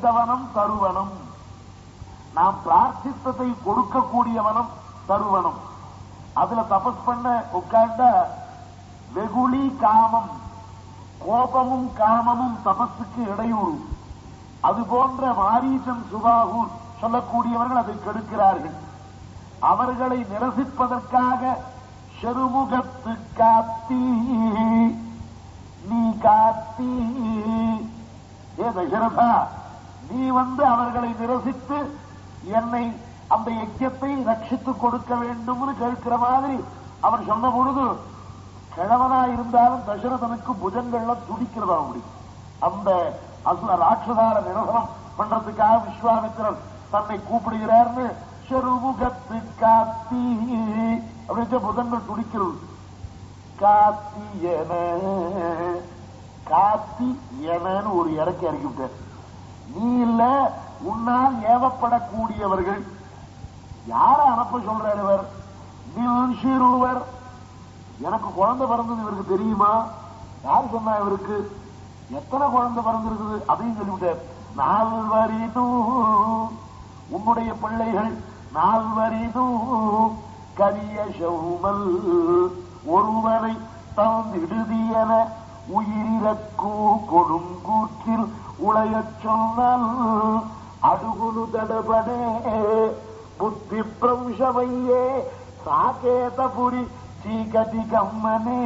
வேண்டவனம் தருவனம் நாம் பிரார்த்தித்ததை கொடுக்கக்கூடியவனம் தருவனம் அதுல தபஸ் பண்ண உட்கார்ந்த வெகுளி காமம் கோபமும் காமமும் தபஸுக்கு இடையூறு அது போன்ற மாரீசன் சுபாகூர் சொல்லக்கூடியவர்கள் அதை கெடுக்கிறார்கள் அவர்களை நிரசிப்பதற்காக செருமுகத்து காத்தி நீ காத்தி ஏ தசரதா நீ வந்து அவர்களை நிரசித்து என்னை அந்த யஜ்யத்தை ரட்சித்து கொடுக்க வேண்டும்னு கேட்கிற மாதிரி அவர் சொன்ன பொழுது கிழவனா இருந்தாலும் தசரதனுக்கு புஜங்கள்ல துடிக்கிறதா அப்படி அந்த அசுர ராட்சதார நிரசனம் பண்றதுக்காக விஸ்வாமித்திரன் தன்னை கூப்பிடுகிறார்னு செருமுகத்து காத்தி அப்படின்னு புதங்கள் துடிக்கிறது காத்தி என காத்தி எனன்னு ஒரு இறக்கி இறக்கி விட்டார் நீ இல்ல உன்னால் ஏவப்படக்கூடியவர்கள் யார அனுப்ப சொல்றார் இவர் நில்சிறுவர் எனக்கு குழந்தை பிறந்தது இவருக்கு தெரியுமா யார் சொன்னா இவருக்கு எத்தனை குழந்தை பிறந்திருக்குது அதையும் சொல்லிவிட்டார் நால்வரிதும் உன்னுடைய பிள்ளைகள் நால்வரிதும் கரிய சௌமல் ஒருவரை தந்திடுதியன உயிரிறக்கூ கொடுங்கூற்றில் உளையச் சொன்னால் அடுகுலு தடபடே బుద్ధి భ్రంశమయ్యే సాకేతపురి చీకటి గమ్మనే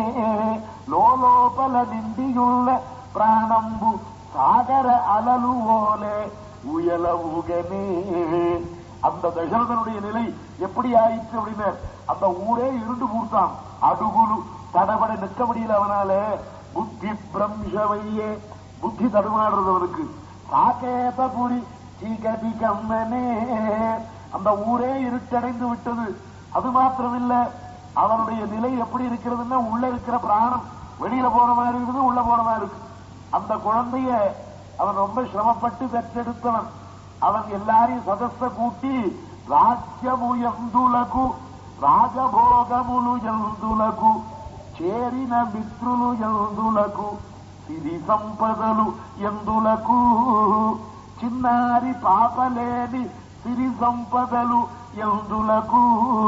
లోపల నిండియుள்ள ప్రాణంబు சாகர அலலு ஓலே உயல உகனே அந்த தசரதனுடைய நிலை எப்படி ஆயிற்று அப்படின்னு அந்த ஊரே இருண்டு பூர்த்தான் அடுகுலு தடபட நிற்க முடியல அவனால புத்தி பிரம்சவையே புத்தி தடுமாடுறது அவனுக்கு சாகேதபுரி சீகதி கம்மனே அந்த ஊரே இருட்டடைந்து விட்டது அது மாத்திரமில்ல அவனுடைய நிலை எப்படி இருக்கிறதுன்னா உள்ள இருக்கிற பிராணம் வெளியில போன மாதிரி இருக்குது உள்ள போன மாதிரி இருக்கு அந்த குழந்தைய அவன் ரொம்ப சிரமப்பட்டு பெற்றெடுத்தவன் அவன் எல்லாரையும் சதஸ்த கூட்டி ராஜ்யமு ఎందులకు రాజభోగములు ఎందులకు చేరిన మిత్రులు ఎందులకు సిరి సంపదలు ఎందులకు చిన్నారి పాపలేని సిరి సంపదలు ఎందులకు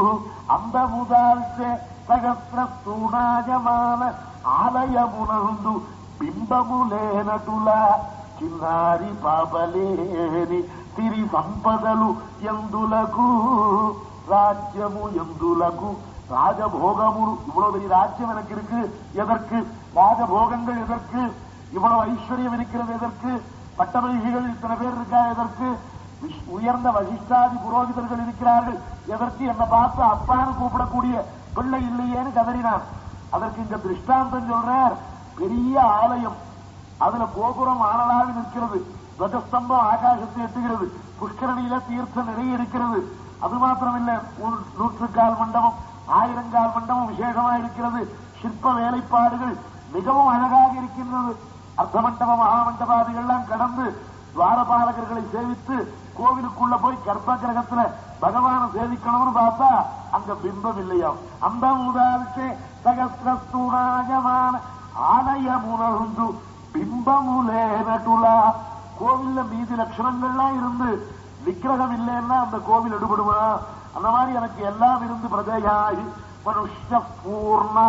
అందముదాల్చే సహస్ర స్థూణాయమాన ఆలయమునందు బింబములేనటులా చిన్నారి పాపలేని సిరి సంపదలు ఎందులకు ராஜ்யமு எந்துலகு ராஜபோகமுரு இவ்வளவு பெரிய ராஜ்யம் எனக்கு இருக்கு எதற்கு ராஜபோகங்கள் எதற்கு இவ்வளவு ஐஸ்வர்யம் இருக்கிறது எதற்கு பட்டமகிகள் இத்தனை பேர் இருக்கா எதற்கு விஷ்- உயர்ந்த வசிஷ்டாதி புரோகிதர்கள் இருக்கிறார்கள் எதற்கு என்னை பார்த்து அப்பான்னு கூப்பிடக்கூடிய பிள்ளை இல்லையேன்னு கதறினான் அதற்கு இந்த திருஷ்டாந்தம் சொல்றார் பெரிய ஆலயம் அதுல கோபுரம் ஆனலாக நிற்கிறது துவஜஸ்தம்பம் ஆகாசத்தை எட்டுகிறது புஷ்கரணியில தீர்த்தம் நிறைய இருக்கிறது அது மாத்திரமில்ல ஒரு நூற்றுக்கால் மண்டபம் ஆயிரங்கால் மண்டபம் விசேஷமா இருக்கிறது சிற்ப வேலைப்பாடுகள் மிகவும் அழகாக இருக்கின்றது அர்த்த மண்டப மகாமண்டபாதிகள்லாம் கடந்து துவாரபாலகர்களை சேவித்து கோவிலுக்குள்ள போய் கர்ப்ப கிரகத்துல பகவான சேவிக்கணும்னு பார்த்தா அங்க பிம்பம் இல்லையாம் அந்த முதல்ச்சே சகஸ்திரஸ்தூணாயமான ஆலயமுணர்ந்து பிம்பமுலேனட்டுலா கோவில்ல மீதி லட்சணங்கள்லாம் இருந்து விக்கிரகம் இல்லைன்னா அந்த கோவில் எடுபடுமா அந்த மாதிரி எனக்கு எல்லாம் இருந்து பிரஜையாய் மனுஷ பூர்ணா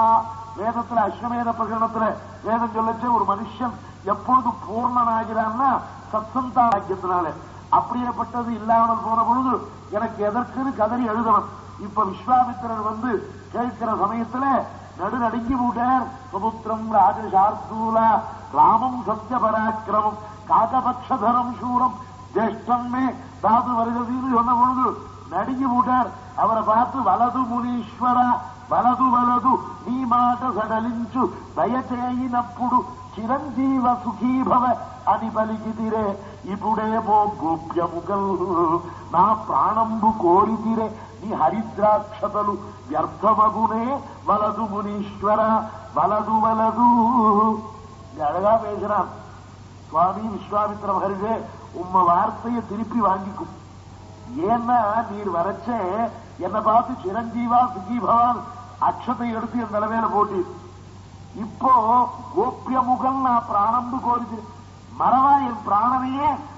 வேதத்துல அஸ்வமேத பிரகடனத்துல வேதம் சொல்லச்சு ஒரு மனுஷன் எப்பொழுது பூர்ணனாகிறான்னா சத்சந்தா வாக்கியத்தினால அப்படியேப்பட்டது இல்லாமல் போன பொழுது எனக்கு எதற்குன்னு கதறி எழுதணும் இப்ப விஸ்வாமித்திரர் வந்து கேட்கிற சமயத்துல நடுநடுங்கி விட்டார் சுபுத்திரம் ராஜசார்தூலா ராமம் சத்ய பராக்கிரமம் காகபக்ஷதரம் சூரம் ஜேஷ்டமே தாது வருகிறதுன்னு சொன்ன பொழுது நடுங்கி விட்டார் அவரை பார்த்து వలదు మునీశ్వర వలదు వలదు నీ మాట సడలించు దయచేయినప్పుడు చిరంజీవ సుఖీభవ అని పలికితిరే ఇప్పుడేమో గోప్యముగల్ నా ప్రాణంబు కోరితిరే నీ హరిద్రాక్షతలు వ్యర్థమగునే వలదు మునీశ్వర వలదు వలదు இங்க அழகா பேசுறான் சுவாமி விஸ்வாமித்திர மகரிஷே உம்ம வார்த்தையை திருப்பி வாங்கிக்கும் ஏன்னா நீர் வரச்ச என்னை பார்த்து சிரஞ்சீவா சுகி பவான் அக்ஷத்தை எடுத்து என் நிலைமையில போட்டு இப்போ கோப்பிய முகல் நான் பிராணம்பு கோரிது மறவா என் பிராணனையே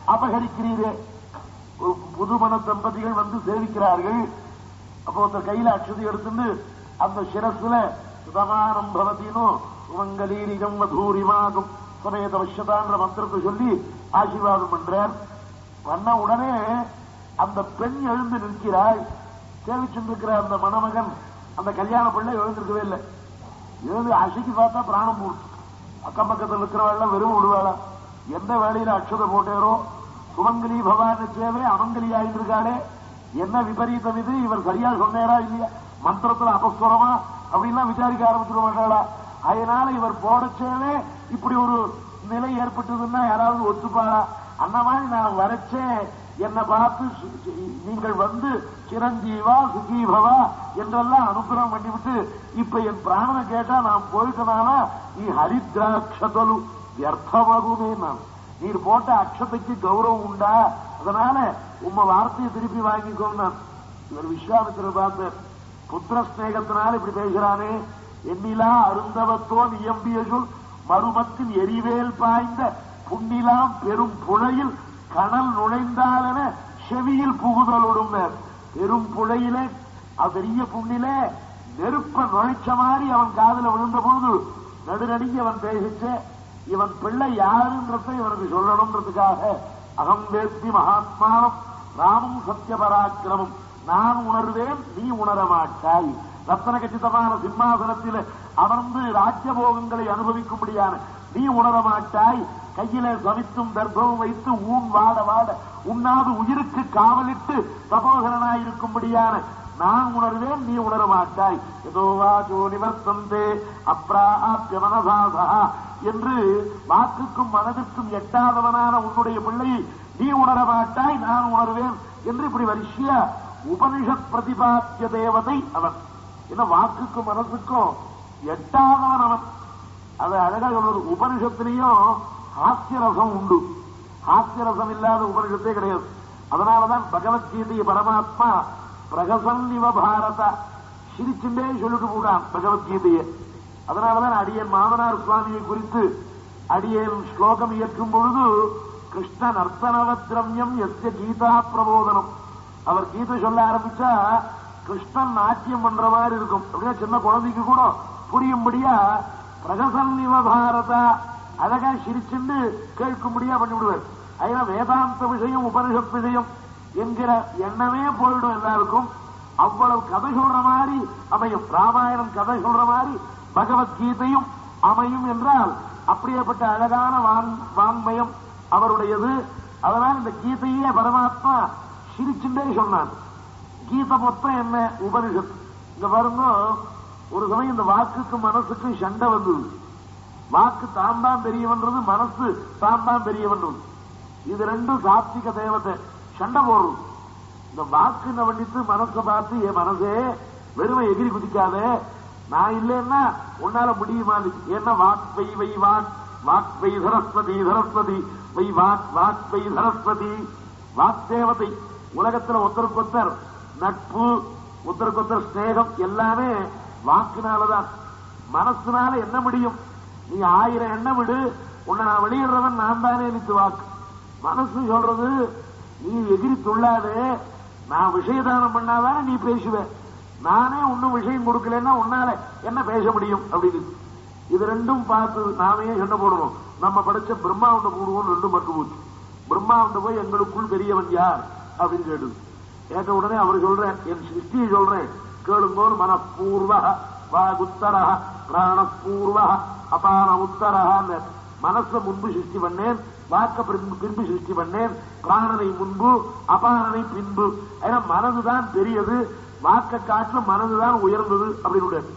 அபகரிக்கிறீரே ஒரு புதுமண தம்பதிகள் வந்து சேவிக்கிறார்கள் அப்போ ஒருத்தர் கையில அக்ஷதி எடுத்துட்டு அந்த சிரஸ்ல சுதமானம் பவதினும் சுமங்கலீரிகம் வதூரிமாகும் சமேத வஷ்யதான்ற மந்திரத்தை சொல்லி ஆசீர்வாதம் பண்றார் பண்ண உடனே அந்த பெண் எழுந்து நிற்கிறாள் சேவிச்சுருக்கிற அந்த மணமகன் அந்த கல்யாண பிள்ளை எழுந்திருக்கவே இல்லை எழுந்து அசைக்கு பார்த்தா பிராணம் போட்டு அக்கம் பக்கத்தில் இருக்கிறவாள் வெறும் விடுவாளா எந்த வேலையில அக்ஷதை போட்டேரோ சுமங்கலி பவான சேவை அமங்கலி ஆயிருக்காளே என்ன விபரீதம் இது இவர் சரியா சொன்னேரா இல்லையா மந்திரத்துல அபஸ்வரமா அப்படின்லாம் விசாரிக்க ஆரம்பிச்சிட மாட்டாளா அதனால இவர் போடச்சேவே இப்படி ஒரு நிலை ஏற்பட்டதுன்னா யாராவது ஒத்துப்பாளா அந்த மாதிரி நான் வரச்சே என்னை பார்த்து சு- சு- நீங்கள் வந்து சிரஞ்சீவா சுகீபவா என்றெல்லாம் அனுகிரகம் பண்ணிவிட்டு இப்ப என் பிராணனை கேட்டா நான் போயிட்டனானா நீ ஹரித்ராட்சதலு வியர்த்தமாகுமே நான் நீர் போட்ட அக்ஷதைக்கு கௌரவம் உண்டா அதனால உம்ம வார்த்தையை திருப்பி வாங்கிக்கோங்க இவர் விஸ்வாமித்திரர் பார்த்தார் புத்திர ஸ்நேகத்தினால இப்படி பேசுறானே எண்ணிலா அருந்தவத்தோன் இயம்பிய சொல் மருமத்தின் எரிவேல் பாய்ந்த புண்ணிலாம் பெரும் புழையில் கணல் நுழைந்தாலென செவியில் புகுதலுடும் பெரும் புழையிலே அது பெரிய புண்ணிலே நெருப்ப நுழைச்ச மாதிரி அவன் காதுல விழுந்த பொழுது நடுநடுங்கி அவன் பேசிச்சே இவன் பிள்ளை யாருன்றதை இவனுக்கு சொல்லணும்ன்றதுக்காக அகம் வேத்தி மகாத்மானம் ராமும் சத்தியபராக்கிரமும் நான் உணர்வேன் நீ உணர மாட்டாய் ரத்தன கச்சிதமான சிம்மாசனத்தில் அமர்ந்து ராஜ்யபோகங்களை அனுபவிக்கும்படியான நீ உணர மாட்டாய் கையிலே சவித்தும் தர்ப்பமும் வைத்து ஊன் வாட வாட உண்ணாது உயிருக்கு காவலிட்டு தபோகரனாயிருக்கும்படியான நான் உணர்வேன் நீ உணர மாட்டாய் ஏதோ வாச்சோ நிவர்த்தந்தே அப்ராப்ய மனசாசா என்று வாக்குக்கும் மனதிற்கும் எட்டாதவனான உன்னுடைய பிள்ளையை நீ உணர மாட்டாய் நான் உணர்வேன் என்று இப்படி வரிசையா உபனிஷத் பிரதிபாத்திய தேவதை அவன் என்ன வாக்குக்கும் மனசுக்கும் எட்டாதவன் அவன் அது அழகா சொல்றது உபனிஷத்திலையும் ஹாஸ்யரசம் உண்டு ஹாஸ்யரசம் இல்லாத உபனிஷத்தே கிடையாது அதனாலதான் பகவத்கீதையை பரமாத்மா பிரகசன் இவ பாரத சிரிச்சுட்டே சொல்லிட்டு போடான் பகவத்கீதையை அதனாலதான் அடியன் மாமனார் சுவாமியை குறித்து அடியேன் ஸ்லோகம் இயற்றும் பொழுது கிருஷ்ண நர்த்தனவத்ரம்யம் எஸ்ய கீதா பிரபோதனம் அவர் கீதை சொல்ல ஆரம்பிச்சா கிருஷ்ணன் நாட்டியம் பண்ற மாதிரி இருக்கும் அப்படியே சின்ன குழந்தைக்கு கூட புரியும்படியா பிரகசன் இவ பாரதா அழகா சிரிச்சுண்டு கேட்கும்படியா பண்ணிவிடுவார் அதனால வேதாந்த விஷயம் உபனிஷத் விஷயம் என்கிற எண்ணமே போயிடும் எல்லாருக்கும் அவ்வளவு கதை சொல்ற மாதிரி அமையும் ராமாயணம் கதை சொல்ற மாதிரி பகவத்கீதையும் அமையும் என்றால் அப்படியேப்பட்ட அழகான வாங்- வாங்மயம் அவருடையது அதனால் இந்த கீதையே பரமாத்மா சிரிச்சுட்டே சொன்னான் கீதை மொத்தம் என்ன உபனிஷத் இங்க பாருங்க ஒரு சமயம் இந்த வாக்குக்கு மனசுக்கு சண்டை வந்தது வாக்கு தான் தான் பெரியவன்றது மனசு தான் தான் பெரியவன்றது இது ரெண்டும் சாத்விக தேவத்தை சண்டை போடுறது இந்த வாக்கு நவண்டித்து மனசை பார்த்து என் மனசே வெறுமை எகிரி குதிக்காதே நான் இல்லைன்னா உன்னால முடியுமா என்ன வாக் வை வை வாக் வாக் வை சரஸ்வதி சரஸ்வதி வை வாக் வாக் வை சரஸ்வதி வாக் தேவதை உலகத்துல ஒருத்தருக்கொத்தர் நட்பு ஒருத்தருக்கொத்தர் ஸ்நேகம் எல்லாமே வாக்குனாலதான் மனசுனால என்ன முடியும் நீ ஆயிரம் எண்ணம் விடு உன்னை நான் வெளியிடுறவன் நான் தானே நித்து வாக்கு மனசு சொல்றது நீ எகிரி துள்ளாதே நான் விஷயதானம் பண்ணாதானே நீ பேசுவ நானே ஒன்னும் விஷயம் கொடுக்கலன்னா உன்னால என்ன பேச முடியும் அப்படின்னு இது ரெண்டும் பார்த்து நாமே சண்டை போடணும் நம்ம படிச்ச பிரம்மா உண்ட போடுவோம் ரெண்டும் மட்டு போச்சு பிரம்மா உண்ட போய் எங்களுக்குள் பெரியவன் யார் அப்படின்னு கேட்டது கேட்ட உடனே அவர் சொல்றேன் என் சிருஷ்டியை சொல்றேன் கேளுங்கோர் மனப்பூர்வ வாகுத்தர பிராணப்பூர்வ அபான உத்தரஹான்னு மனசை முன்பு சிருஷ்டி பண்ணேன் வாக்க பின்பு பின்பு சிருஷ்டி பண்ணேன் பிராணனை முன்பு அபானனை பின்பு ஏன்னா மனதுதான் பெரியது வாக்க காட்டிலும் மனதுதான் உயர்ந்தது அப்படின்னு விடாது.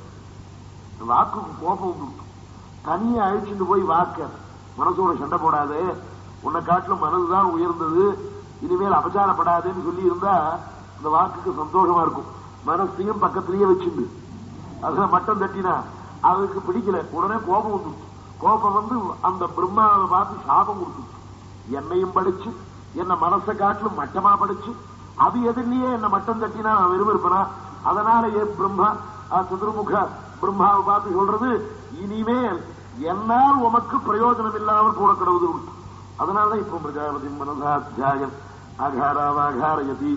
வாக்குக்கு கோபம் உண்டு தனியா அழிச்சுட்டு போய் வாக்க மனசோட சண்டை போடாதே உன்னை காட்டிலும் மனதுதான் உயர்ந்தது இனிமேல் அபச்சாரப்படாதேன்னு சொல்லி இருந்தா இந்த வாக்குக்கு சந்தோஷமா இருக்கும் மனசையும் பக்கத்திலேயே வச்சுண்டு அதுல மட்டம் தட்டினா அதுக்கு பிடிக்கல உடனே கோபம் வந்துச்சு கோபம் வந்து அந்த பிரம்மாவை பார்த்து சாபம் கொடுத்துச்சு என்னையும் படிச்சு என்ன மனசை காட்டிலும் மட்டமா படிச்சு அது எதிரிலேயே என்ன மட்டம் தட்டினா நான் விரும்பிருப்பனா அதனால ஏன் பிரம்மா அஹ், சதுர்முக பிரம்மாவை பார்த்து சொல்றது இனிமேல் என்னால் உமக்கு பிரயோஜனம் இல்லாமல் கூட கிடவுது அதனாலதான் இப்போ பிரஜாபதி மனசாத்தியாயம் ஆகாராவாகாரயதி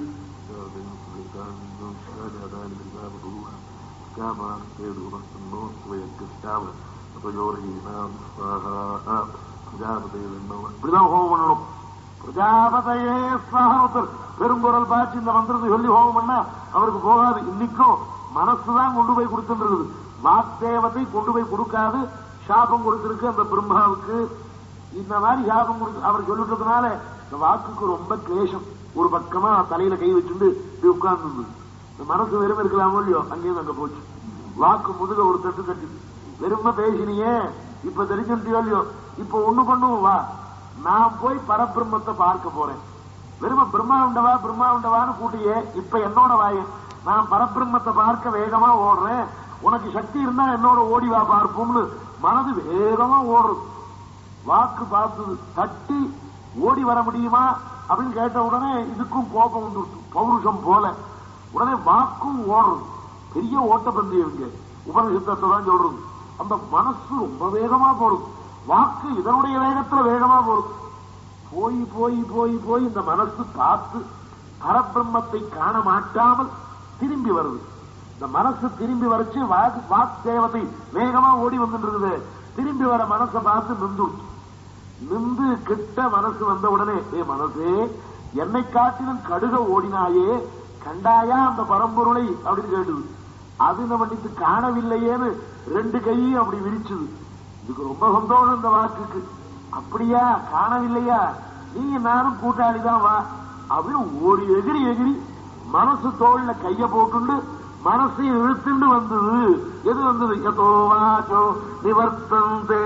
இப்படிதான் ஹோமம் பண்ணணும் பிரஜாபதையே ஒருத்தர் பெருங்குரல் பாய்ச்சி இந்த மந்திரத்தை சொல்லி ஹோமம் பண்ணா அவருக்கு போகாது இன்னைக்கும் மனசுதான் கொண்டு போய் கொடுத்துருக்குது வாக்தேவத்தை கொண்டு போய் கொடுக்காது சாபம் கொடுத்திருக்கு அந்த பிரம்மாவுக்கு இந்த மாதிரி சாபம் கொடுத்து அவர் சொல்லிட்டதுனால இந்த வாக்குக்கு ரொம்ப கிளேசம் ஒரு பக்கமா தலையில கை வச்சுட்டு இப்படி உட்கார்ந்து இந்த மனசு வெறும் இருக்கலாமோ இல்லையோ அங்கேயும் அங்க போச்சு வாக்கு முதுக ஒரு தட்டு தட்டி வெறும பேசினியே இப்ப தெரிஞ்சுட்டியோ இல்லையோ இப்ப ஒண்ணு பண்ணுவோம் வா நான் போய் பரபிரம்மத்தை பார்க்க போறேன் வெறும பிரம்மா உண்டவா பிரம்மா உண்டவான்னு கூட்டியே இப்ப என்னோட வாய நான் பரபிரம்மத்தை பார்க்க வேகமா ஓடுறேன் உனக்கு சக்தி இருந்தா என்னோட ஓடி வா பார்ப்போம்னு மனது வேகமா ஓடுறது வாக்கு பார்த்தது தட்டி ஓடி வர முடியுமா அப்படின்னு கேட்ட உடனே இதுக்கும் கோபம் வந்துருச்சு பௌருஷம் போல உடனே வாக்கும் ஓடுறது பெரிய ஓட்டப்பந்தயம் இங்க உபனிஷத்தை தான் சொல்றது அந்த மனசு ரொம்ப வேகமா போறது வாக்கு இதனுடைய வேகத்துல வேகமா போறது போய் போய் போய் போய் இந்த மனசு பார்த்து பரபிரம்மத்தை காண மாட்டாமல் திரும்பி வருது இந்த மனசு திரும்பி வரைச்சு வாக்கு வாக் தேவதை வேகமா ஓடி வந்துட்டு இருக்குது திரும்பி வர மனசை பார்த்து நின்றுச்சு நின்று கிட்ட மனசு வந்த உடனே ஏ மனசே என்னை காட்டிலும் கடுக ஓடினாயே கண்டாயா அந்த பரம்பொருளை அப்படின்னு கேட்டுது அது நம்ம நித்து காணவில்லையேன்னு ரெண்டு கையும் அப்படி விரிச்சுது இதுக்கு ரொம்ப சந்தோஷம் இந்த வாக்குக்கு அப்படியா காணவில்லையா நீங்க நானும் கூட்டாளி தான் வா அப்படின்னு ஒரு எகிரி எகிரி மனசு தோல்ல கைய போட்டுண்டு மனசையும் இழுத்துண்டு வந்தது எது வந்தது எதோ வாச்சோ நிவர்த்தந்தே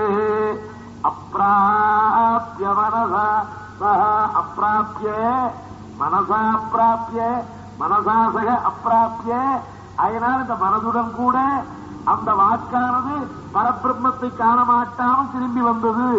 அப்பிராபிய மனசா சக அப்பிராபிய மனசா அப்பிராபிய மனசா சக அப்பிராபிய அதனால் இந்த மனதுடன் கூட அந்த வாக்கானது பரபிரம்மத்தை காண மாட்டாமல் திரும்பி வந்தது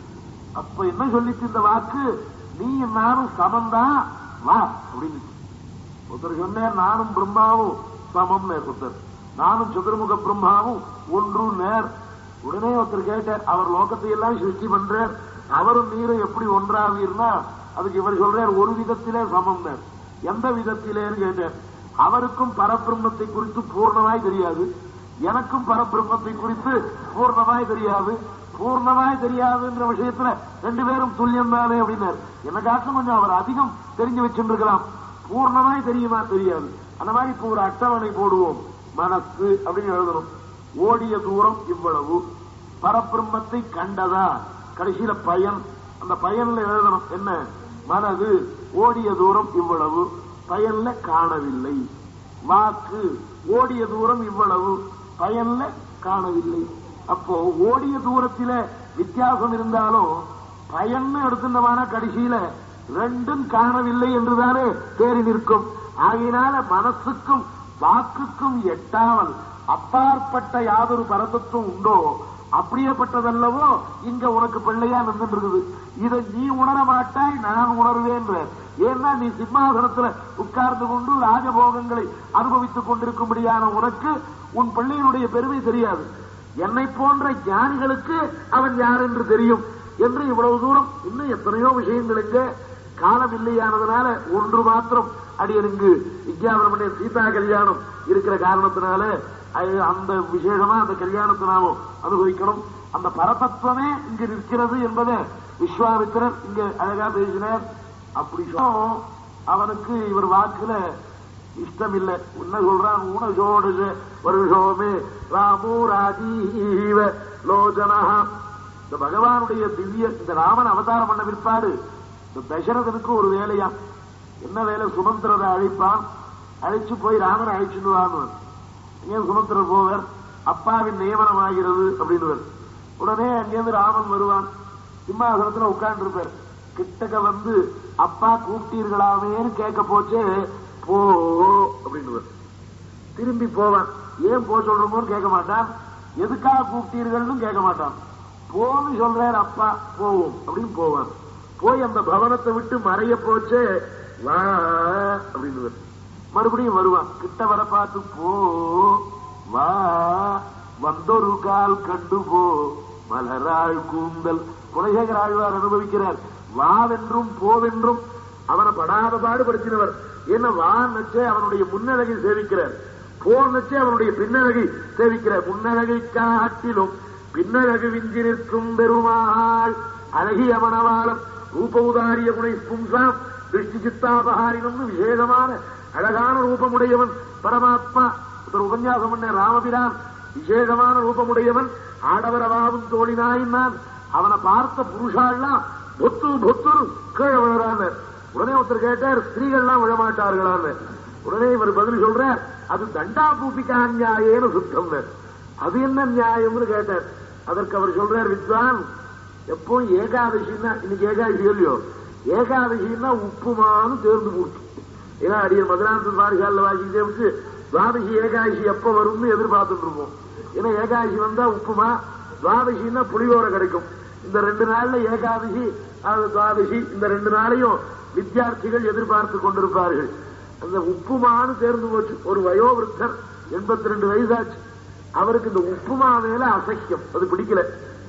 அப்ப என்ன சொல்லிச்சு இந்த வாக்கு நீ நானும் சமந்தான் வா அப்படின்னு ஒருத்தர் சொன்னார் நானும் பிரம்மாவும் சமம் ஒருத்தர் நானும் சதுர்முக பிரம்மாவும் ஒன்று நேர் உடனே ஒருத்தர் கேட்டார் அவர் லோகத்தை எல்லாம் சிருஷ்டி பண்றார் அவரும் நீரும் எப்படி ஒன்றாவீர்னா அதுக்கு இவர் சொல்றார் ஒரு விதத்திலே சமம் நேர் எந்த விதத்திலேன்னு கேட்டார் அவருக்கும் பரபிரம்மத்தை குறித்து பூர்ணமாய் தெரியாது எனக்கும் பரபிரம்மத்தை குறித்து பூர்ணமாய் தெரியாது பூர்ணமாய் தெரியாதுன்ற விஷயத்துல ரெண்டு பேரும் துல்லியம் தானே அப்படின்னார் என்ன காட்டும் கொஞ்சம் அவர் அதிகம் தெரிஞ்சு வச்சிருக்கலாம் பூர்ணமாய் தெரியுமா தெரியாது அந்த மாதிரி இப்ப ஒரு அட்டவணை போடுவோம் மனசு அப்படின்னு எழுதணும் ஓடிய தூரம் இவ்வளவு பரபிரம்மத்தை கண்டதா கடைசியில பயன் அந்த பயன்ல எழுதணும் என்ன மனது ஓடிய தூரம் இவ்வளவு பயன்ல காணவில்லை வாக்கு ஓடிய தூரம் இவ்வளவு பயன்ல காணவில்லை அப்போ ஓடிய தூரத்தில வித்தியாசம் இருந்தாலும் பயன்னு எடுத்துட்டமான கடைசியில ரெண்டும் காணவில்லை என்றுதானே தேறி நிற்கும் ஆகையினால மனசுக்கும் வாக்குக்கும் எட்டாமல் அப்பாற்பட்ட யாதொரு பரதத்துவம் உண்டோ அப்படியேப்பட்டதல்லவோ இங்க உனக்கு பிள்ளையா நின்று இருக்குது இதை நீ உணர மாட்டாய் நான் உணர்வேன் ஏன்னா நீ சிம்மாசனத்துல உட்கார்ந்து கொண்டு ராஜபோகங்களை அனுபவித்துக் கொண்டிருக்கும்படியான உனக்கு உன் பிள்ளையினுடைய பெருமை தெரியாது என்னை போன்ற ஞானிகளுக்கு அவன் யார் என்று தெரியும் என்று இவ்வளவு தூரம் இன்னும் எத்தனையோ விஷயங்களுக்கு காலம் இல்லையானதுனால ஒன்று மாத்திரம் அடியனுங்கு வித்யாபிரமணிய சீதா கல்யாணம் இருக்கிற காரணத்தினால அது- அந்த விசேஷமா அந்த கல்யாணத்தை நாமும் அனுபவிக்கணும் அந்த பரதத்துவமே இங்கு நிற்கிறது என்பதை விஸ்வாமித்திரர் இங்க அழகா பேசினார் அப்படி சொன்னோம், அவனுக்கு இவர் வாக்குல இஷ்டம் இல்லை என்ன சொல்றான் ஊனசோடு வருஷோமே ராமோ ராஜீவ லோஜனா இந்த பகவானுடைய திவ்ய இந்த ராமன் அவதாரம் பண்ண பிற்பாடு இந்த தசரதனுக்கு ஒரு வேலையா என்ன வேலை சுமந்திரரை அழைப்பான் அழைச்சு போய் ராமனை அழைச்சுட்டு வான்னு ஏன் சுமந்திரர் போவர் அப்பாவின் நியமனம் ஆகிறது அப்படின்னு உடனே அங்கேருந்து ராமன் வருவான் சிம்மாசனத்துல உட்கார்ந்து இருப்பார் கிட்டக்க வந்து அப்பா கூப்பிட்டீர்களாமேன்னு கேட்க போச்சே போ அப்படின்னு திரும்பி போவான் ஏன் போ சொல்றோமோன்னு கேட்க மாட்டான் எதுக்காக கூப்பிட்டீர்கள்னு கேட்க மாட்டான் போன்னு சொல்றார் அப்பா போவோம் அப்படின்னு போவான் போய் அந்த பவனத்தை விட்டு மறைய போச்சே வா அப்படின்னு மறுபடியும் வருவான் கிட்ட வர பார்த்து போ வா வந்தொரு கால் கண்டு போ மலராள் கூந்தல் குலசேகர ஆழ்வார் அனுபவிக்கிறார் வாவென்றும் போவென்றும் அவனை படாத பாடுபடுத்தினவர் என்ன வா நச்சே அவனுடைய முன்னழகை சேவிக்கிறார் போர் நச்சே அவனுடைய பின்னழகை சேவிக்கிறார் முன்னழகை காட்டிலும் பின்னழகு விஞ்சி நிற்கும் பெருமாள் அழகிய மணவாளம் ரூபவுதாரிய குணை பும்சாம் திருஷ்டி சித்தாபகாரினம்னு விசேஷமான அழகான ரூபமுடையவன் பரமாத்மா ஒரு உபன்யாசம் பண்ண ராமபிரான் விசேஷமான ரூபமுடையவன் ஆடவரவாவும் தோழினாயின் நான் அவனை பார்த்த புருஷாலாம் பொத்து பொத்து கீழே விழுறான்னு உடனே ஒருத்தர் கேட்டார் ஸ்திரீகள்லாம் விழமாட்டார்களான்னு உடனே இவர் பதில் சொல்றார் அது தண்டா பூபிக்கா நியாயேன்னு சுத்தம் அது என்ன நியாயம்னு கேட்டார் அதற்கு அவர் சொல்றார் வித்வான் எப்பவும் ஏகாதசின்னா இன்னைக்கு ஏகாதசி இல்லையோ ஏகாதசின்னா உப்புமான்னு தேர்ந்து போட்டு ஏன்னா அடிய மதுராந்த பாரிசாலில் வாசிக்கிட்டே வச்சு துவாதசி ஏகாதசி எப்ப வரும்னு எதிர்பார்த்துட்டு இருப்போம் ஏன்னா ஏகாதசி வந்தா உப்புமா துவாதசின்னா புளியோர கிடைக்கும் இந்த ரெண்டு நாள்ல ஏகாதசி அது துவாதசி இந்த ரெண்டு நாளையும் வித்தியார்த்திகள் எதிர்பார்த்து கொண்டிருப்பார்கள் அந்த உப்புமான்னு தேர்ந்து போச்சு ஒரு வயோவிருத்தர் எண்பத்தி ரெண்டு வயசாச்சு அவருக்கு இந்த உப்புமா மேல அசக்கியம் அது பிடிக்கல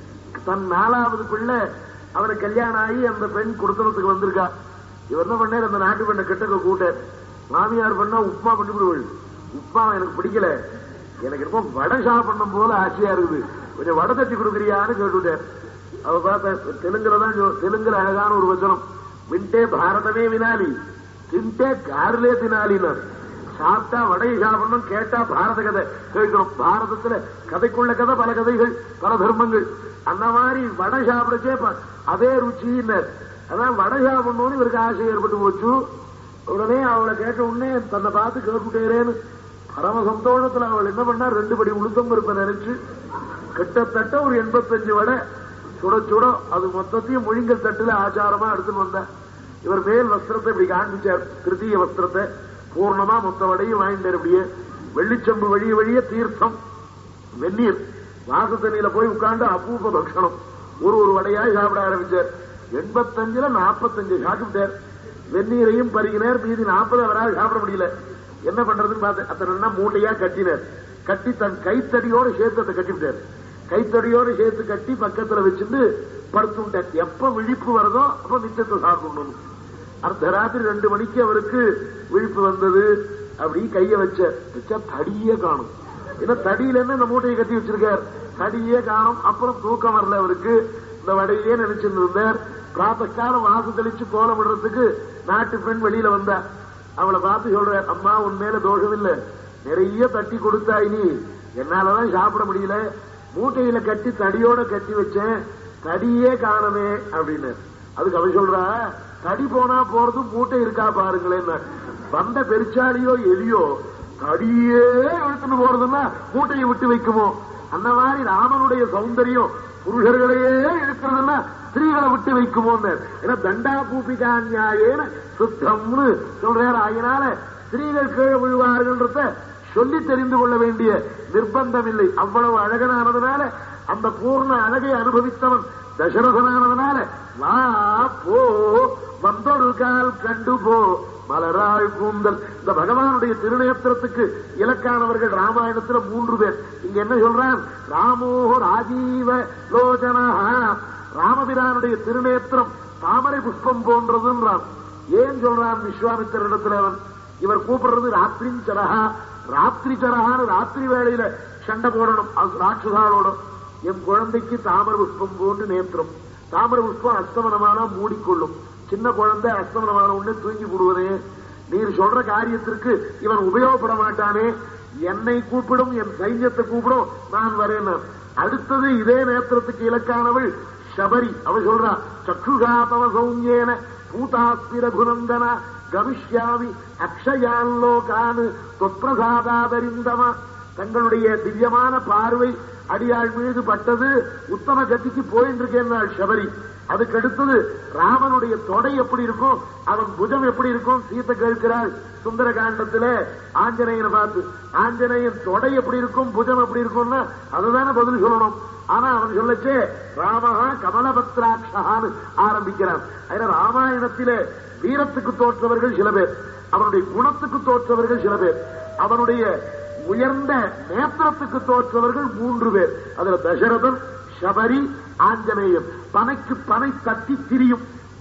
தன் நாலாவது பிள்ளை அவரை கல்யாணம் ஆகி அந்த பெண் கொடுத்தனத்துக்கு வந்திருக்கா இவர் என்ன பண்ணார் அந்த நாட்டு பெண்ணை கிட்டக்க கூட்டார் மாமியார் பண்ணா உப்புமா பண்ணி விடுவாள் உப்புமா எனக்கு பிடிக்கல எனக்கு ரொம்ப வடை சாப்பிடணும் போல ஆசையா இருக்குது கொஞ்சம் வடை தட்டி கொடுக்குறியான்னு கேட்டுட்டார் அவ பார்த்த தெலுங்குல தான் சொ- தெலுங்குல அழகான ஒரு வச்சனம் விண்டே பாரதமே வினாலி தின்டே காரிலே தினாலினார் சாப்பிட்டா வடையை சாப்பிடணும் கேட்டா பாரத கதை கேட்கணும் பாரதத்துல கதைக்குள்ள கதை பல கதைகள் பல தர்மங்கள் அந்த மாதிரி வடை சாப்பிடச்சே ப- அதே ருச்சின்னார் அதான் வடை சாப்பிடணும்னு இவருக்கு ஆசை ஏற்பட்டு போச்சு உடனே அவளை கேட்ட உடனே தன்னை பார்த்து கேட்டுட்டேரேன்னு பரம சந்தோஷத்துல அவள் என்ன பண்ணா ரெண்டு படி உளுத்தம் இருப்ப நினைச்சு கிட்டத்தட்ட ஒரு எண்பத்தஞ்சு வடை சுட சுட அது மொத்தத்தையும் முழிங்கல் தட்டுல ஆச்சாரமா எடுத்துன்னு வந்தார் இவர் மேல் வஸ்திரத்தை இப்படி காண்பிச்சார் திருத்தீய வஸ்திரத்தை பூர்ணமா மொத்த வடையும் வாங்கிட்டார் அப்படியே வெள்ளிச்சம்பு வழிய வழிய தீர்த்தம் வெந்நீர் வாசத்தண்ணியில போய் உட்கார்ந்து அபூர்வ பக்ஷணம் ஒரு ஒரு வடையாய் சாப்பிட ஆரம்பிச்சார் எண்பத்தஞ்சுல நாற்பத்தஞ்சு சாப்பிட்டார் வெந்நீரையும் பருகினார் மீதி நாற்பது அவரால் சாப்பிட முடியல என்ன பண்றதுன்னு பார்த்து அத்தனை மூட்டையா கட்டினார் கட்டி தன் கைத்தடியோட சேர்த்து அதை கட்டிவிட்டார் கைத்தடியோட சேர்த்து கட்டி பக்கத்துல வச்சுட்டு படுத்துட்டார் எப்ப விழிப்பு வருதோ அப்ப மிச்சத்தை சாப்பிடணும் அர்த்த ராத்திரி ரெண்டு மணிக்கு அவருக்கு விழிப்பு வந்தது அப்படி கைய வச்ச வச்சா தடியே காணும் ஏன்னா தடியில இருந்து இந்த மூட்டையை கட்டி வச்சிருக்கார் தடியே காணும் அப்புறம் தூக்கம் வரல அவருக்கு இந்த வடையிலே நினைச்சிட்டு இருந்தார் பிராத்த காலம் வாசு தெளிச்சு கோலம் விடுறதுக்கு நாட்டு பெண் வெளியில வந்தா அவளை பார்த்து சொல்றார் அம்மா உன் மேல தோஷம் இல்ல நிறைய தட்டி கொடுத்தாய் நீ என்னாலதான் சாப்பிட முடியல மூட்டையில கட்டி தடியோட கட்டி வச்சேன் தடியே காணமே அப்படின்னு அதுக்கு அவ சொல்றா தடி போனா போறது மூட்டை இருக்கா பாருங்களேன் வந்த பெருச்சாலியோ எலியோ தடியே இழுத்துட்டு போறதுன்னா மூட்டையை விட்டு வைக்குமோ அந்த மாதிரி ராமனுடைய சௌந்தரியம் புருஷர்களையே இழுக்கிறதுன்னா ஸ்திரீகளை விட்டு வைக்குமோன்னு ஏன்னா தண்டா பூபிகா நியாயேன சுத்தம்னு சொல்றாரு ஆகினால ஸ்திரீகள் கீழே விழுவார்கள்ன்றத சொல்லி தெரிந்து கொள்ள வேண்டிய நிர்பந்தம் இல்லை அவ்வளவு அழகனானதுனால அந்த பூர்ண அழகை அனுபவித்தவன் தசரதனானதுனால வா போ வந்தொரு கால் கண்டு போ மலராள் கூந்தல் இந்த பகவானுடைய திருநேத்திரத்துக்கு இலக்கானவர்கள் ராமாயணத்துல மூன்று பேர் இங்க என்ன சொல்றான் ராமோ ராஜீவ லோச்சனா ராமபிரானுடைய திருநேத்திரம் தாமரை புஷ்பம் போன்றதுன்றான் ஏன் சொல்றான் விஸ்வாமித்திரிடத்துல அவன் இவர் கூப்பிடுறது ராத்திரின் சரஹா ராத்திரி சரஹான்னு ராத்திரி வேளையில சண்டை போடணும் அது ராட்சசாலோட என் குழந்தைக்கு தாமரை புஷ்பம் போன்று நேத்திரம் தாமரை புஷ்பம் அஸ்தமனமானா மூடிக்கொள்ளும் சின்ன குழந்தை அஸ்தமனமான உடனே தூங்கி போடுவதே நீர் சொல்ற காரியத்திற்கு இவன் உபயோகப்பட மாட்டானே என்னை கூப்பிடும் என் சைன்யத்தை கூப்பிடும் நான் வரேன் அடுத்தது இதே நேத்திரத்துக்கு இலக்கானவள் சபரி அவள் சொல்றா சக்ஷுஷா தவ சௌமியேன பூதாஸ்திர குணந்தன கமிஷ்யாமி அக்ஷயான் லோகான் தொற்பிரசாதாதரிந்தமா தங்களுடைய திவ்யமான பார்வை அடியாள் மீது பட்டது உத்தம கத்திக்கு போயிட்டு இருக்கேன் சபரி அதுக்கு அடுத்தது ராமனுடைய தொடை எப்படி இருக்கும் அவன் புஜம் எப்படி இருக்கும் சீத்தை கேட்கிறாள் சுந்தர காண்டத்துல ஆஞ்சநேயனை பார்த்து ஆஞ்சநேயன் தொடை எப்படி இருக்கும் புஜம் எப்படி இருக்கும்னா அதுதானே பதில் சொல்லணும் ஆனா அவன் சொல்லச்சே ராமஹா கமலபத்ராட்சான்னு ஆரம்பிக்கிறான் அதனால ராமாயணத்திலே வீரத்துக்கு தோற்றவர்கள் சில பேர் அவனுடைய குணத்துக்கு தோற்றவர்கள் சில பேர் அவனுடைய உயர்ந்த நேத்திரத்துக்கு தோற்றவர்கள் மூன்று பேர் அதுல தசரதன் சபரி ஆஞ்சநேயன் பனைக்கு பனை தட்டி திரியும்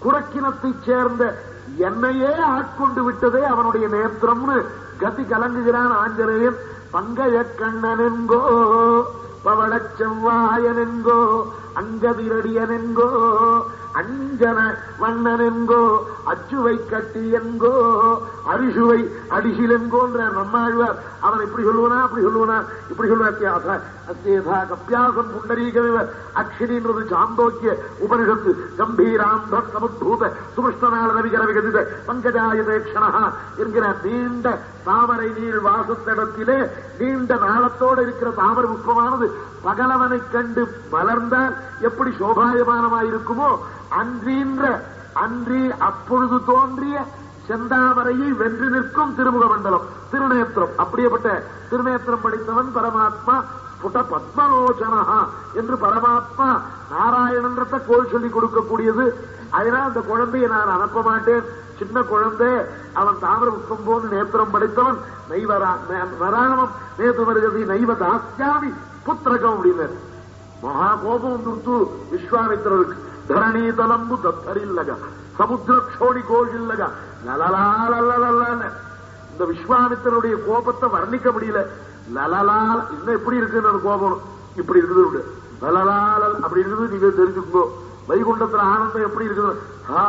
குரக்கினத்தைச் சேர்ந்த என்னையே ஆட்கொண்டு விட்டதே அவனுடைய நேத்திரம்னு கதி கலங்குகிறான் ஆஞ்சநேயன் பங்கைய கண்ணனெங்கோ பவளச் செவ்வாயனெங்கோ அங்கதிரடியனெங்கோ அஞ்சன வண்ணனெங்கோ அச்சுவை கட்டியெங்கோ அரிசுவை அடிசிலெங்கோன்ற நம்மாழ்வார் அவன் இப்படி சொல்லுவனா அப்படி சொல்லுவனா இப்படி சொல்லுவார் அத்தேதா கப்பியாசம் புண்டரீகமிவ அக்ஷினின்றது சாந்தோக்கிய உபனிஷத்து கம்பீராந்த சமுத்தூத சுமிருஷ்டனால நவிகர விகதித பங்கஜாயதேக்ஷணா என்கிற நீண்ட தாமரை நீர் வாசத்திடத்திலே நீண்ட நாளத்தோடு இருக்கிற தாமரை புஷ்பமானது பகலவனை கண்டு மலர்ந்தால் எப்படி சோபாயமானமாயிருக்குமோ அன்றீன்ற அன்றி அப்பொழுது தோன்றிய செந்தாமரையை வென்று நிற்கும் திருமுக மண்டலம் திருநேத்திரம் அப்படியேப்பட்ட திருநேத்திரம் படித்தவன் பரமாத்மா புட பத்மலோச்சனஹா என்று பரமாத்மா நாராயணன்றத கோல் சொல்லி கொடுக்கக்கூடியது அதனால் அந்த குழந்தையை நான் அனுப்ப மாட்டேன் சின்ன குழந்தை அவன் தாமிர புஷ்பம் போது நேத்திரம் படைத்தவன் நைவரா நராமம் நேத்து வருகிறது நைவ தாஸ்யாமி புத்திரகம் அப்படின்னாரு மகா கோபம் வந்துருத்து விஸ்வாமித்திரருக்கு ಧರಣಿ ತಲಂಬು ದತ್ತರಿಲ್ಲಗ சமுத்திர க்ஷோடி கோஷில்லக லலலாலலலன்னு இந்த விஸ்வாமித்திரனுடைய கோபத்தை வர்ணிக்க முடியல லலலால் இன்னும் எப்படி இருக்குன்னு அந்த கோபம் இப்படி இருக்குது உண்டு. லலலாலல் அப்படி இருக்குது நீங்க தெரிஞ்சுக்கோ வைகுண்டத்துல ஆனந்தம் எப்படி இருக்குது ஹா,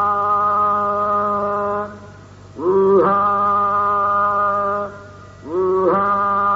ஊஹா, ஊஹா,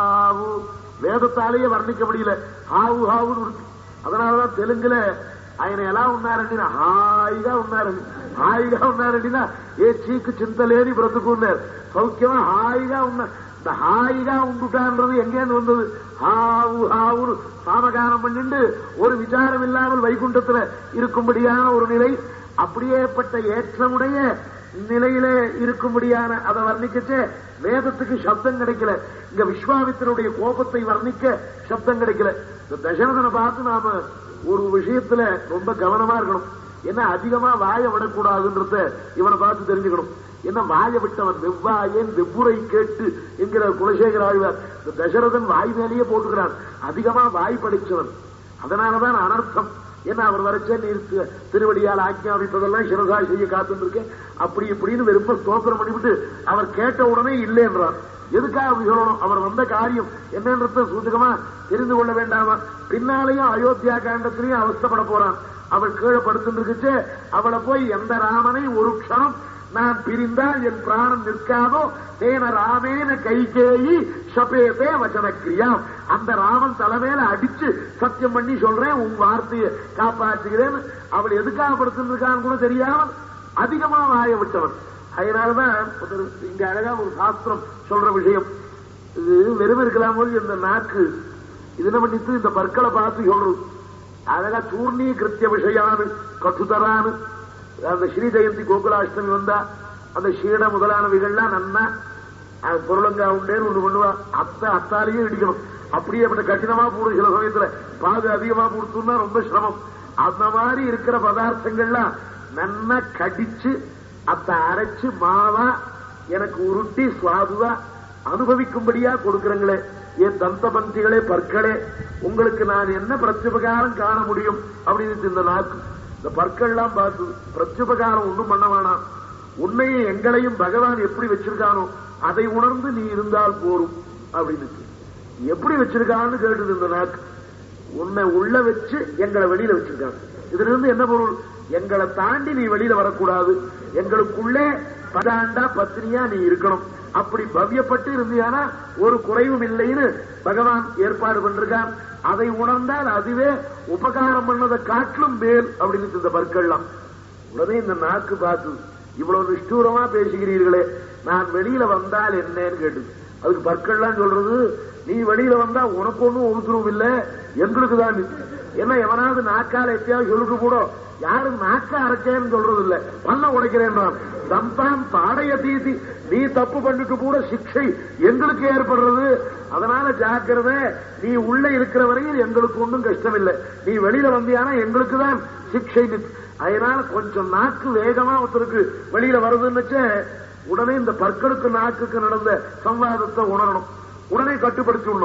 ஊ. வேதத்தாலேயே வர்ணிக்க முடியல ஹாவு ஹாவுன்னு இருக்கு அதனாலதான் தெலுங்குல ఆయన ఎలా ఉన్నారండి హాయిగా ఉన్నారండి హాయిగా ఉన్నారండి ఏ చీకు చింత లేని బ్రతుకున్నారు సౌఖ్యమా హాయిగా ఉన్న இந்த ஹாயிகா உண்டுட்டான்றது எங்கேருந்து வந்தது ஹாவு ஹாவுன்னு சாமகானம் பண்ணிண்டு ஒரு விசாரம் இல்லாமல் வைகுண்டத்துல இருக்கும்படியான ஒரு நிலை அப்படியேப்பட்ட ஏற்றமுடைய நிலையிலே இருக்கும்படியான அதை வர்ணிக்கச்சே வேதத்துக்கு சப்தம் கிடைக்கல இங்க விஸ்வாமித்திரனுடைய கோபத்தை வர்ணிக்க சப்தம் கிடைக்கல இந்த தசரதனை பார்த்து நாம ஒரு விஷயத்துல ரொம்ப கவனமா இருக்கணும் என்ன அதிகமா வாய விடக்கூடாதுன்றத இவனை பார்த்து தெரிஞ்சுக்கணும் என்ன வாய விட்டவன் வெவ்வாயேன் வெவ்வுரை கேட்டு என்கிற குலசேகர ஆழ்வார் இந்த தசரதன் வாய் மேலேயே போட்டுக்கிறான் அதிகமா வாய் படிச்சவன் அதனாலதான் அனர்த்தம் என்ன அவர் வரைச்சே நீர் தி- திருவடியால் ஆக்ஞாபிப்பதெல்லாம் சிறதா செய்ய காத்துருக்கேன் அப்படி இப்படின்னு வெறுப்ப ஸ்தோத்திரம் பண்ணிவிட்டு அவர் கேட்ட உடனே இல்லை என்றார் எதுக்காக அப்படி சொல்லணும் அவர் வந்த காரியம் என்னன்றத சூச்சகமா தெரிந்து கொள்ள வேண்டாமா பின்னாலேயும் அயோத்தியா காண்டத்திலையும் அவஸ்தப்பட போறான் அவள் கீழே படுத்துட்டு இருக்குச்சு அவளை போய் எந்த ராமனை ஒரு க்ஷணம் நான் பிரிந்தால் என் பிராணம் நிற்காதோ தேன ராமேன கைகேயி சபேதே வச்சனக்கிரியாம் அந்த ராமன் தலைமையில அடிச்சு சத்தியம் பண்ணி சொல்றேன் உன் வார்த்தையை காப்பாற்றுகிறேன் அவள் எதுக்காக படுத்திருக்கான்னு கூட தெரியாமல் அதிகமா வாய விட்டவன் அதனாலதான் ஒரு இங்க அழகா ஒரு சாஸ்திரம் சொல்ற விஷயம் இது வெறும் இருக்கலாம் போது இந்த நாக்கு இது என்ன பண்ணிட்டு இந்த பற்களை பார்த்து சொல்றது அழகா சூர்ணீ கிருத்திய விஷயானு கட்டுதரானு அந்த ஸ்ரீ ஜெயந்தி கோகுலாஷ்டமி வந்தா அந்த ஷீட முதலானவைகள்லாம் நன்னா அது பொருளங்கா உண்டேன்னு ஒண்ணு பண்ணுவா அத்தை அத்தாலேயே இடிக்கணும் அப்படியே அப்படி கடினமா போடும் சில சமயத்துல பாகு அதிகமா கொடுத்தோம்னா ரொம்ப சிரமம் அந்த மாதிரி இருக்கிற பதார்த்தங்கள்லாம் நன்னா கடிச்சு அத்தை அரைச்சு மாவா எனக்கு உருட்டி சுவாதுவா அனுபவிக்கும்படியா கொடுக்கறங்களே என் தந்த பந்திகளே பற்களே உங்களுக்கு நான் என்ன பிரத்யுபகாரம் காண முடியும் அப்படின்னு இந்த நாக்கு இந்த பற்கள்லாம் பார்த்து பிரத்யுபகாரம் ஒண்ணும் பண்ண வேணாம் உன்னையும் எங்களையும் பகவான் எப்படி வச்சிருக்கானோ அதை உணர்ந்து நீ இருந்தால் போரும் அப்படின்னு எப்படி வச்சிருக்கான்னு கேட்டுது இந்த நாக்கு உன்னை உள்ள வச்சு எங்களை வெளியில வச்சிருக்காங்க இதுல இருந்து என்ன பொருள் எங்களை தாண்டி நீ வெளியில வரக்கூடாது எங்களுக்குள்ளே பதாண்டா பத்னியா நீ இருக்கணும் அப்படி பவ்யப்பட்டு இருந்தியானா ஒரு குறைவும் இல்லைன்னு பகவான் ஏற்பாடு பண்ணிருக்கான் அதை உணர்ந்தால் அதுவே உபகாரம் பண்ணதை காட்டிலும் மேல் அப்படின்னு இந்த பற்கள்லாம் உடனே இந்த நாக்கு பார்த்து இவ்வளவு நிஷ்டூரமா பேசுகிறீர்களே நான் வெளியில வந்தால் என்னன்னு கேட்டுது அதுக்கு பற்கள்லாம் சொல்றது நீ வெளியில வந்தா உனக்கு ஒண்ணும் உருத்துரும் இல்ல எங்களுக்கு தான் என்ன எவனாவது நாக்கால எப்பயாவது சொல்லுக்கு கூட யாரும் நாக்க அரைச்சேன்னு சொல்றது இல்ல பல்ல உடைக்கிறேன் தம்தான் பாடைய தீதி நீ தப்பு பண்ணிட்டு கூட சிக்ஷை எங்களுக்கு ஏற்படுறது அதனால ஜாக்கிரதை நீ உள்ள இருக்கிற வரையில் எங்களுக்கு ஒன்றும் கஷ்டம் இல்லை நீ வெளியில வந்தியானா எங்களுக்கு தான் சிக்ஷை நித்- அதனால கொஞ்சம் நாக்கு வேகமா ஒருத்தருக்கு வெளியில வருதுன்னு உடனே இந்த பற்களுக்கு நாக்குக்கு நடந்த சம்வாதத்தை உணரணும் உடனே கட்டுப்படுத்தி விடணும்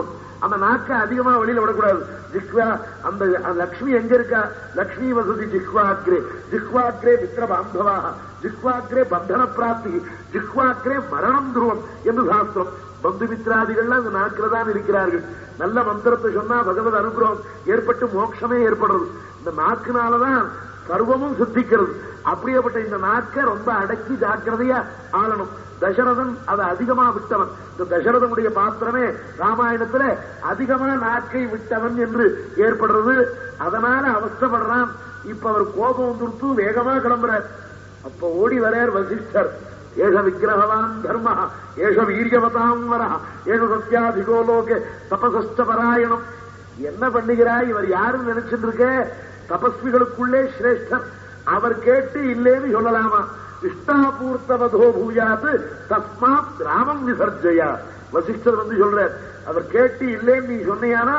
அந்த நாக்கை அதிகமா வெளியில விடக்கூடாது ஜிக்வா அந்த அந்த லக்ஷ்மி எங்க இருக்கா லக்ஷ்மி வசதி ஜிக்வாக்ரே ஜிக்வாக்ரே மித்திர பாந்தவாக ஜிக்வாக்ரே பந்தன பிராப்தி ஜிக்வாக்ரே மரணம் துருவம் என்று சாஸ்திரம் பந்து மித்ராதிகள்லாம் அந்த நாக்கில் தான் இருக்கிறார்கள் நல்ல மந்திரத்தை சொன்னா பகவத் அனுகிரகம் ஏற்பட்டு மோட்சமே ஏற்படுறது இந்த நாக்குனாலதான் சர்வமும் சித்திக்கிறது அப்படியேப்பட்ட இந்த நாக்கை ரொம்ப அடக்கி ஜாக்கிரதையா ஆளணும் தசரதன் அதை அதிகமா விட்டவன் இந்த தசரதனுடைய பாத்திரமே ராமாயணத்துல அதிகமா நாக்கை விட்டவன் என்று ஏற்படுறது அதனால அவஸ்தப்படுறான் இப்ப அவர் கோபம் வந்துருத்து வேகமா கிளம்புறார் அப்ப ஓடி வரையார் வசிஷ்டர் ஏஷ விக்கிரகவான் தர்ம ஏஷ வீரியவதாம் வர ஏஷ சத்யாதிகோ லோகே தபசஸ்ட பராயணம் என்ன பண்ணுகிறாய் இவர் யாருன்னு நினைச்சிட்டு இருக்க தபஸ்விகளுக்குள்ளே சிரேஷ்டர் அவர் கேட்டு இல்லேன்னு சொல்லலாமா இஷ்டாபூர்த்தவதோ பூயாத் தஸ்மாத் கிராமம் விசர்ஜயா வசிஷ்டர் வந்து சொல்றார் அவர் கேட்டு இல்லேன்னு நீ சொன்னியானா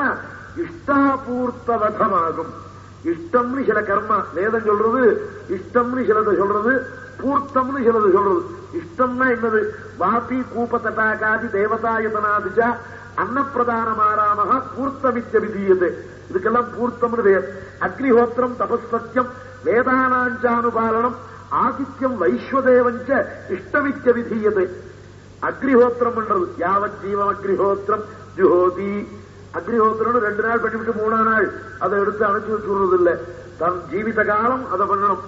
இஷ்டாபூர்த்தவதமாகும் இஷ்டம்னு சில கர்மா வேதம் சொல்றது இஷ்டம்னு சிலதை சொல்றது பூர்த்தம்னு சிலது சொல்றது இஷ்டம்னா என்னது வாபி கூப்ப தட்டாகாதி தேவதாயதனாதிச்சா அன்னப்பிரதானமாராமக பூர்த்தமித்த விதீயது இதுக்கெல்லாம் பூர்த்தம்னு பேர் அக்னிஹோத்திரம் தபஸ்வத்தியம் வேதானாஞ்சானுபாலனம் ஆதித்யம் வைஸ்வதேவஞ்ச இஷ்டமித்த விதீயது அக்னிஹோத்திரம் பண்றது யாவத் ஜீவம் அக்னிஹோத்திரம் ஜுஹோதி அக்னிஹோத்திரம் ரெண்டு நாள் பண்ணிவிட்டு மூணாம் நாள் அதை எடுத்து அணைச்சு வச்சுடுறது இல்ல தன் ஜீவித காலம் அதை பண்ணணும்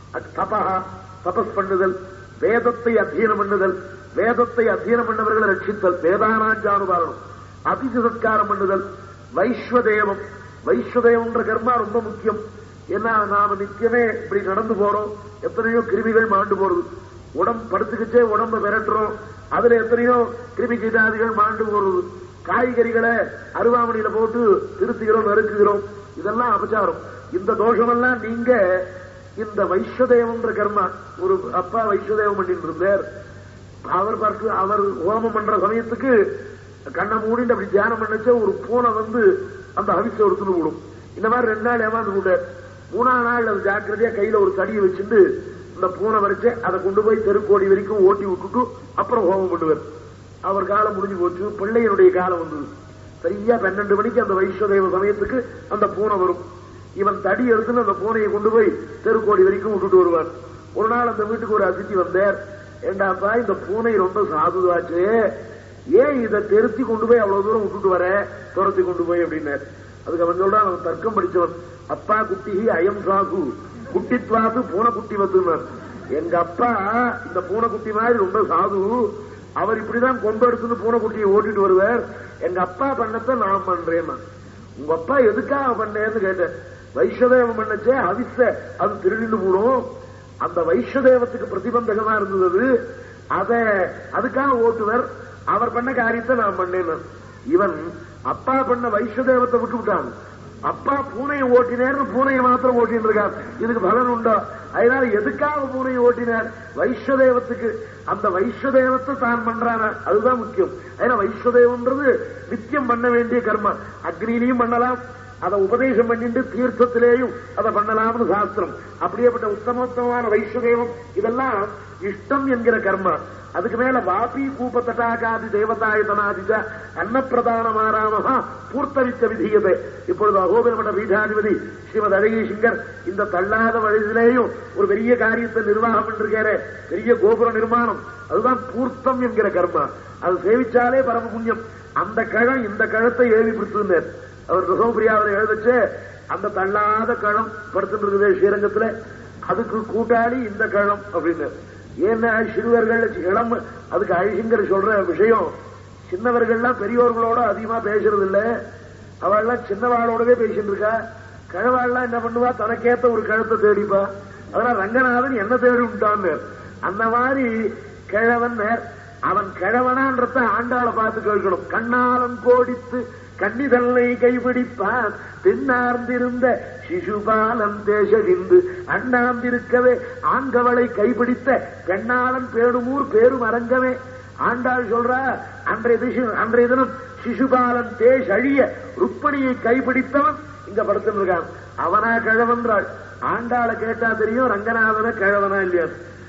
தபா தபஸ் பண்ணுதல் வேதத்தை அத்தியனம் பண்ணுதல் வேதத்தை அத்தியனம் பண்ணவர்களை ரட்சித்தல் வேதானாஞ்சானுபாரணம் அதிதி சத்காரம் பண்ணுதல் வைஸ்வதேவம் வைஸ்வதேவம்ன்ற கர்மா ரொம்ப முக்கியம் ஏன்னா நாம நித்தியமே இப்படி நடந்து போறோம் எத்தனையோ கிருமிகள் மாண்டு போறது உடம்பு படுத்துக்கிச்சே உடம்ப விரட்டுறோம் அதுல எத்தனையோ கிருமி கீட்டாதிகள் மாண்டு போறது காய்கறிகளை அருவாமணியில போட்டு திருத்துகிறோம் நறுக்குகிறோம் இதெல்லாம் அபச்சாரம் இந்த தோஷமெல்லாம் நீங்க இந்த வைஸ்வதேவம்ன்ற கர்மா ஒரு அப்பா வைஸ்வதேவம் பண்ணிட்டு இருந்தார் அவர் பார்த்து அவர் ஹோமம் பண்ற சமயத்துக்கு கண்ணை மூடிட்டு அப்படி தியானம் பண்ணச்ச ஒரு பூனை வந்து அந்த ஹவிச ஒருத்துன்னு விடும் இந்த மாதிரி ரெண்டு நாள் ஏமாந்து விட்டார் மூணாம் நாள் அது ஜாக்கிரதையா கையில ஒரு தடியை வச்சுட்டு இந்த பூனை வரைச்சு அதை கொண்டு போய் தெருக்கோடி வரைக்கும் ஓட்டி விட்டுட்டு அப்புறம் ஹோமம் பண்ணுவார் அவர் காலம் முடிஞ்சு போச்சு பிள்ளையனுடைய காலம் வந்தது சரியா பன்னெண்டு மணிக்கு அந்த வைஸ்வதேவ சமயத்துக்கு அந்த பூனை வரும் இவன் தடி எடுத்துன்னு அந்த பூனையை கொண்டு போய் தெருக்கோடி வரைக்கும் விட்டுட்டு வருவார் ஒரு நாள் அந்த வீட்டுக்கு ஒரு அதிர்ச்சி வந்தார் ஏண்டாப்பா இந்த பூனை ரொம்ப சாதுவாச்சு ஏன் இதை தெருத்தி கொண்டு போய் அவ்வளவு தூரம் விட்டுட்டு வர துரத்தி கொண்டு போய் அப்படின்னார் அதுக்கு அவன் சொல்றான் அவன் தர்க்கம் படிச்சவன் அப்பா குட்டி அயம் சாசு குட்டித்வாசு பூனை குட்டி வந்துனார் எங்க அப்பா இந்த பூனைக்குட்டி மாதிரி ரொம்ப சாது அவர் இப்படிதான் கொண்டு எடுத்துன்னு பூனைக்குட்டியை ஓட்டிட்டு வருவார் எங்க அப்பா பண்ணத்தை நான் பண்றேன் உங்க அப்பா எதுக்காக பண்ணேன்னு கேட்டேன் வைஷ்ணதேவம் பண்ணச்சே அவிச அது திருடிட்டு போடும் அந்த வைஷ்ணதேவத்துக்கு பிரதிபந்தகமா இருந்தது அத அதுக்காக ஓட்டுவர் அவர் பண்ண காரியத்தை நான் பண்ணேன் இவன் அப்பா பண்ண வைஷ்ணதேவத்தை விட்டு விட்டான் அப்பா பூனையை ஓட்டினேர்னு பூனையை மாத்திரம் ஓட்டின்னு இருக்கார் இதுக்கு பலன் உண்டா அதனால எதுக்காக பூனையை ஓட்டினார் வைஷ்ணதேவத்துக்கு அந்த வைஷ்ணதேவத்தை தான் பண்றான அதுதான் முக்கியம் ஏன்னா வைஷ்ணதேவம்ன்றது நித்தியம் பண்ண வேண்டிய கர்மா அக்னியிலையும் பண்ணலாம் அதை உபதேசம் பண்ணிட்டு தீர்த்தத்திலேயும் அதை பண்ணலாம்னு சாஸ்திரம் அப்படியேப்பட்ட உத்தமோத்தமான வைஷ்ணதேவம் இதெல்லாம் இஷ்டம் என்கிற கர்மா அதுக்கு மேல வாபி கூப்ப தட்டாகாதி தேவதாயதனாதிஜ அன்னப்பிரதானமாராமகா பூர்த்தவித்த விதியது இப்பொழுது அகோபிரமட பீடாதிபதி ஸ்ரீமத் அழகி சிங்கர் இந்த தள்ளாத வயதிலேயும் ஒரு பெரிய காரியத்தை நிர்வாகம் பண்ணிருக்காரு பெரிய கோபுர நிர்மாணம் அதுதான் பூர்த்தம் என்கிற கர்மா அது சேவிச்சாலே பரம புண்ணியம் அந்த கழம் இந்த கழத்தை எழுதி பிடிச்சிருந்தார் அவர் ரிசவபிரியாவில் எழுதச்சு அந்த தள்ளாத கழம் படுத்துட்டு இருக்குது ஸ்ரீரங்கத்துல அதுக்கு கூட்டாளி இந்த கழம் அப்படின்னு ஏன்னா சிறுவர்கள் இளம் அதுக்கு அழிசிங்கர் சொல்ற விஷயம் சின்னவர்கள்லாம் பெரியோர்களோட அதிகமா பேசுறது இல்ல அவள்லாம் சின்னவாளோடவே பேசிட்டு இருக்கா கழவாள்லாம் என்ன பண்ணுவா தனக்கேத்த ஒரு கழுத்தை தேடிப்பா அதனால ரங்கநாதன் என்ன தேடி விட்டான்னு அந்த மாதிரி கிழவன் அவன் கிழவனான்றத ஆண்டாளை பார்த்து கேட்கணும் கண்ணாலம் கோடித்து கன்னிதல்லை கைபிடிப்பான் பின்னார்ந்திருந்த சிசுபாலம் தேசகிந்து அண்ணாந்திருக்கவே ஆண்கவளை கைபிடித்த பெண்ணாளன் பேணுமூர் பேரும் அரங்கமே ஆண்டாள் சொல்றா அன்றைய திசு அன்றைய தினம் சிசுபாலன் தேஷ் அழிய ருப்பணியை கைபிடித்தவன் இங்க படுத்துட்டு இருக்கான் அவனா கிழவன்றாள் ஆண்டாளை கேட்டா தெரியும் ரங்கநாதன கிழவனா இல்லையா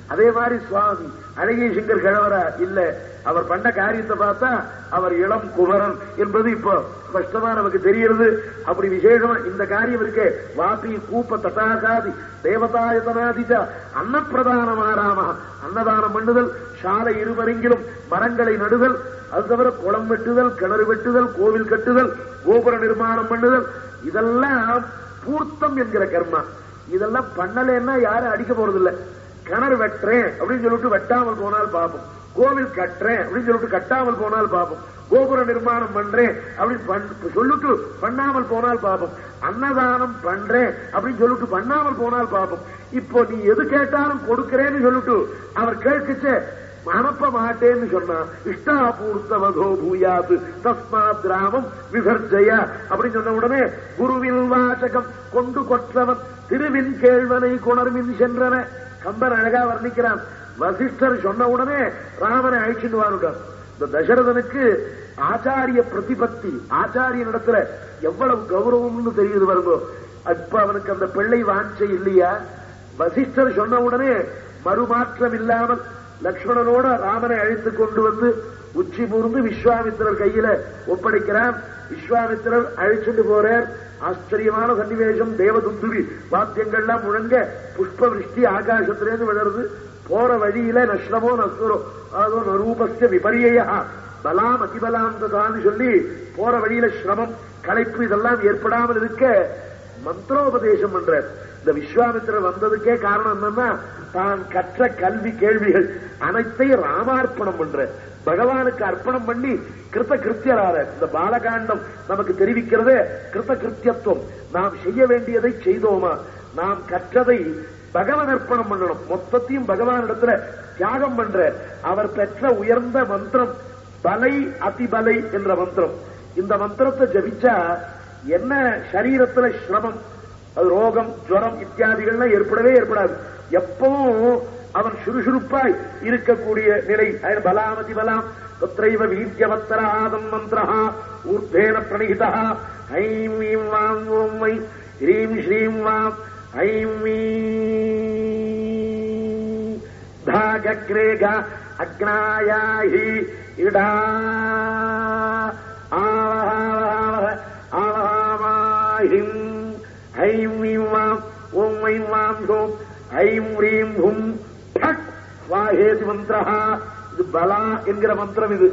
அதே மாதிரி சுவாமி அழகிய சிங்கர் கிழவரா இல்ல அவர் பண்ண காரியத்தை பார்த்தா அவர் இளம் குமரன் என்பது இப்போ ஸ்பஷ்டமா நமக்கு தெரிகிறது அப்படி விசேஷமா இந்த காரியம் இருக்கு வாபி கூப்ப தட்டாகாதி தேவதாயதனாதிச்ச அன்னப்பிரதானமாராம அன்னதானம் பண்ணுதல் சாலை இருவரெங்கிலும் மரங்களை நடுதல் அது தவிர குளம் வெட்டுதல் கிணறு வெட்டுதல் கோவில் கட்டுதல் கோபுர நிர்மாணம் பண்ணுதல் இதெல்லாம் பூர்த்தம் என்கிற கர்மா இதெல்லாம் பண்ணலைன்னா யாரும் அடிக்க போறதில்லை கிணறு வெட்டுறேன் அப்படின்னு சொல்லிட்டு வெட்டாமல் போனால் பாப்போம் கோவில் கட்டுறேன் அப்படின்னு சொல்லிட்டு கட்டாமல் போனால் பாப்போம் கோபுர நிர்மாணம் பண்றேன் அப்படின்னு பண்- சொல்லிட்டு பண்ணாமல் போனால் பாப்போம் அன்னதானம் பண்றேன் அப்படின்னு சொல்லிட்டு பண்ணாமல் போனால் பாப்போம் இப்போ நீ எது கேட்டாலும் கொடுக்கிறேன்னு சொல்லிட்டு அவர் கேட்குச்சே அனுப்ப மாட்டேன்னு சொன்னா இஷ்டாபூர்த்தவதோ பூயாது தஸ்மாத் கிராமம் விசர்ஜய அப்படின்னு சொன்ன உடனே குருவின் வாசகம் கொண்டு கொற்றவன் திருவின் கேழ்வனை குணர்வின் சென்றன கம்பன் அழகா வர்ணிக்கிறான் வசிஷ்டர் சொன்ன உடனே ராமனை அழைச்சிட்டு வாருட்டார் இந்த தசரதனுக்கு ஆச்சாரிய பிரதிபத்தி ஆச்சாரிய இடத்துல எவ்வளவு கௌரவம்னு தெரியுது வருங்கோ இப்ப அவனுக்கு அந்த பிள்ளை வாஞ்சை இல்லையா வசிஷ்டர் சொன்ன உடனே மறுமாற்றம் இல்லாமல் லக்ஷ்மணனோட ராமனை அழைத்துக் கொண்டு வந்து உச்சி மூர்ந்து விஸ்வாமித்திரர் கையில ஒப்படைக்கிறான் விஸ்வாமித்திரர் அழைச்சிட்டு போறார் ஆச்சரியமான சன்னிவேசம் தேவதுந்துவி வாத்தியங்கள்லாம் முழங்க புஷ்ப விருஷ்டி ஆகாசத்திலேருந்து விழருது போற வழியில நஷ்டமோ நசுரோ அதோ நரூபஸ்ய விபரியா பலாம் அதிபலாந்ததான்னு சொல்லி போற வழியில சிரமம் களைப்பு இதெல்லாம் ஏற்படாமல் இருக்க மந்திரோபதேசம் பண்றார் இந்த விஸ்வாமித்திரர் வந்ததுக்கே காரணம் என்னன்னா தான் கற்ற கல்வி கேள்விகள் அனைத்தையும் ராமார்ப்பணம் பண்ற பகவானுக்கு அர்ப்பணம் பண்ணி கிருத்த கிருத்தியரார இந்த பாலகாண்டம் நமக்கு தெரிவிக்கிறது கிருத்த கிருத்தியத்துவம் நாம் செய்ய வேண்டியதை செய்தோமா நாம் கற்றதை பகவான் அர்ப்பணம் பண்ணணும் மொத்தத்தையும் பகவானிடத்துல தியாகம் பண்ற அவர் பெற்ற உயர்ந்த மந்திரம் பலை அதிபலை என்ற மந்திரம் இந்த மந்திரத்தை ஜபிச்சா என்ன சரீரத்துல சிரமம் அது ரோகம் ஜுரம் இத்தியாதிகள்லாம் ஏற்படவே ஏற்படாது எப்பவும் அவன் சுறுசுறுப்பாய் இருக்கக்கூடிய நிலை அயன் பலாமதி பலாம் தத்ரைவ வீரியவத்தராதம் மந்திரா ஊர்தேன பிரணிகிதா ஐம் வீம் வாம் ஓம் வை ஹ்ரீம் ஸ்ரீம் வாம் ஐம் வீ धागग्रेग अग्नायाहि इडा आवहावहावह आवहामाहिम् ऐं वीं वाम् ॐ ऐं वां ह्रोम् ஐம் ரீம் ஹும் ஃபட் வாஹேதி மந்திரஹா இது பலா என்கிற மந்திரம் இது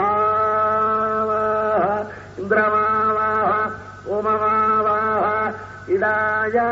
ஆவாஹ இந்திரமாவாஹ ஓமமாவாஹ இடாயா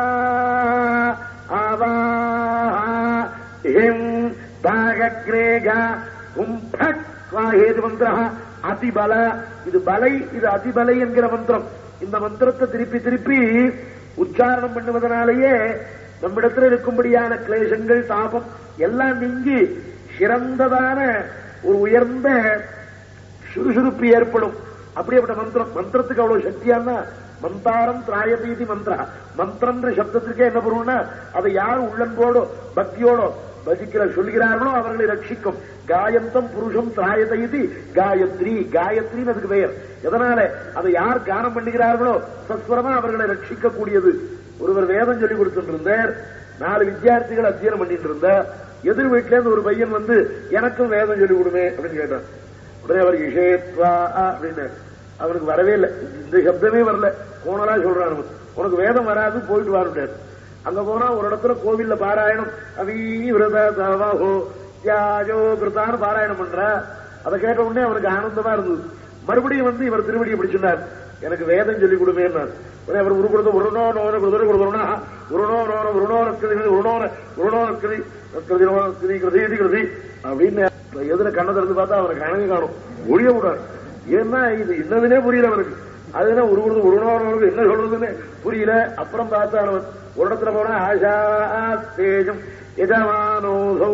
ஆவாஹ ஹிம் தாகக்ரேக ஹும் ஃபட் வாஹேதி மந்திரஹா அதிபல இது பலை இது அதிபலை என்கிற மந்திரம் இந்த மந்திரத்தை திருப்பி திருப்பி உச்சாரணம் பண்ணுவதனாலேயே நம்மிடத்தில் இருக்கும்படியான கிளேசங்கள் தாபம் எல்லாம் நீங்கி சிறந்ததான ஒரு உயர்ந்த சுறுசுறுப்பு ஏற்படும் அப்படியேப்பட்ட மந்திரம் மந்திரத்துக்கு அவ்வளவு சக்தியானா மந்தாரம் திராயதீதி மந்திரா மந்திரன்ற சப்தத்திற்கே என்ன பொருள்னா அதை யார் உள்ளன்போடோ பக்தியோடோ பஜிக்கிற சொல்கிறார்களோ அவர்களை ரட்சிக்கும் காயந்தம் புருஷம் திராயதைதி காயத்ரி காயத்ரின்னு அதுக்கு பெயர் எதனால அதை யார் கானம் பண்ணுகிறார்களோ சஸ்வரமா அவர்களை ரட்சிக்க கூடியது ஒருவர் வேதம் சொல்லி கொடுத்துட்டு இருந்தார் நாலு வித்தியார்த்திகள் அத்தியனம் பண்ணிட்டு இருந்தா எதிர் வீட்டுல இருந்து ஒரு பையன் வந்து எனக்கும் வேதம் சொல்லி கொடுமே அப்படின்னு கேட்டான் உடனே அவர் இஷேத்வா அப்படின்னு அவனுக்கு வரவே இல்லை இந்த சப்தமே வரல கோணலா சொல்றான் அவன். உனக்கு வேதம் வராது போயிட்டு வாருட்டார் அங்க போனா ஒரு இடத்துல கோவில்ல பாராயணம் அவீ விரத தவஹோ தியாஜோ கிருத்தான்னு பாராயணம் பண்ற அதை கேட்ட உடனே அவனுக்கு ஆனந்தமா இருந்தது மறுபடியும் வந்து இவர் திருவடியை பிடிச்சினார் எனக்கு வேதம் சொல்லி கொடுமேன்னார் உடனே அவர் உருகுறது உருணோ நோன குருதர குருதரனா உருணோ நோன உருணோ நற்கதி உருணோன உருணோ நற்கதி நற்கதி நற்கதி கிருதி இது கிருதி அப்படின்னு எதுல கண்ணை திறந்து பார்த்தா அவனுக்கு கணக்கு காணும் ஒழிய விடாது ஏன்னா இது என்னதுன்னே புரியல அவனுக்கு அதுனா உருகுறது உருணோனவனுக்கு என்ன சொல்றதுன்னு புரியல அப்புறம் பார்த்தான் அவன் ஒரு இடத்துல போனா ஆஷா தேஜம் எஜமானோசௌ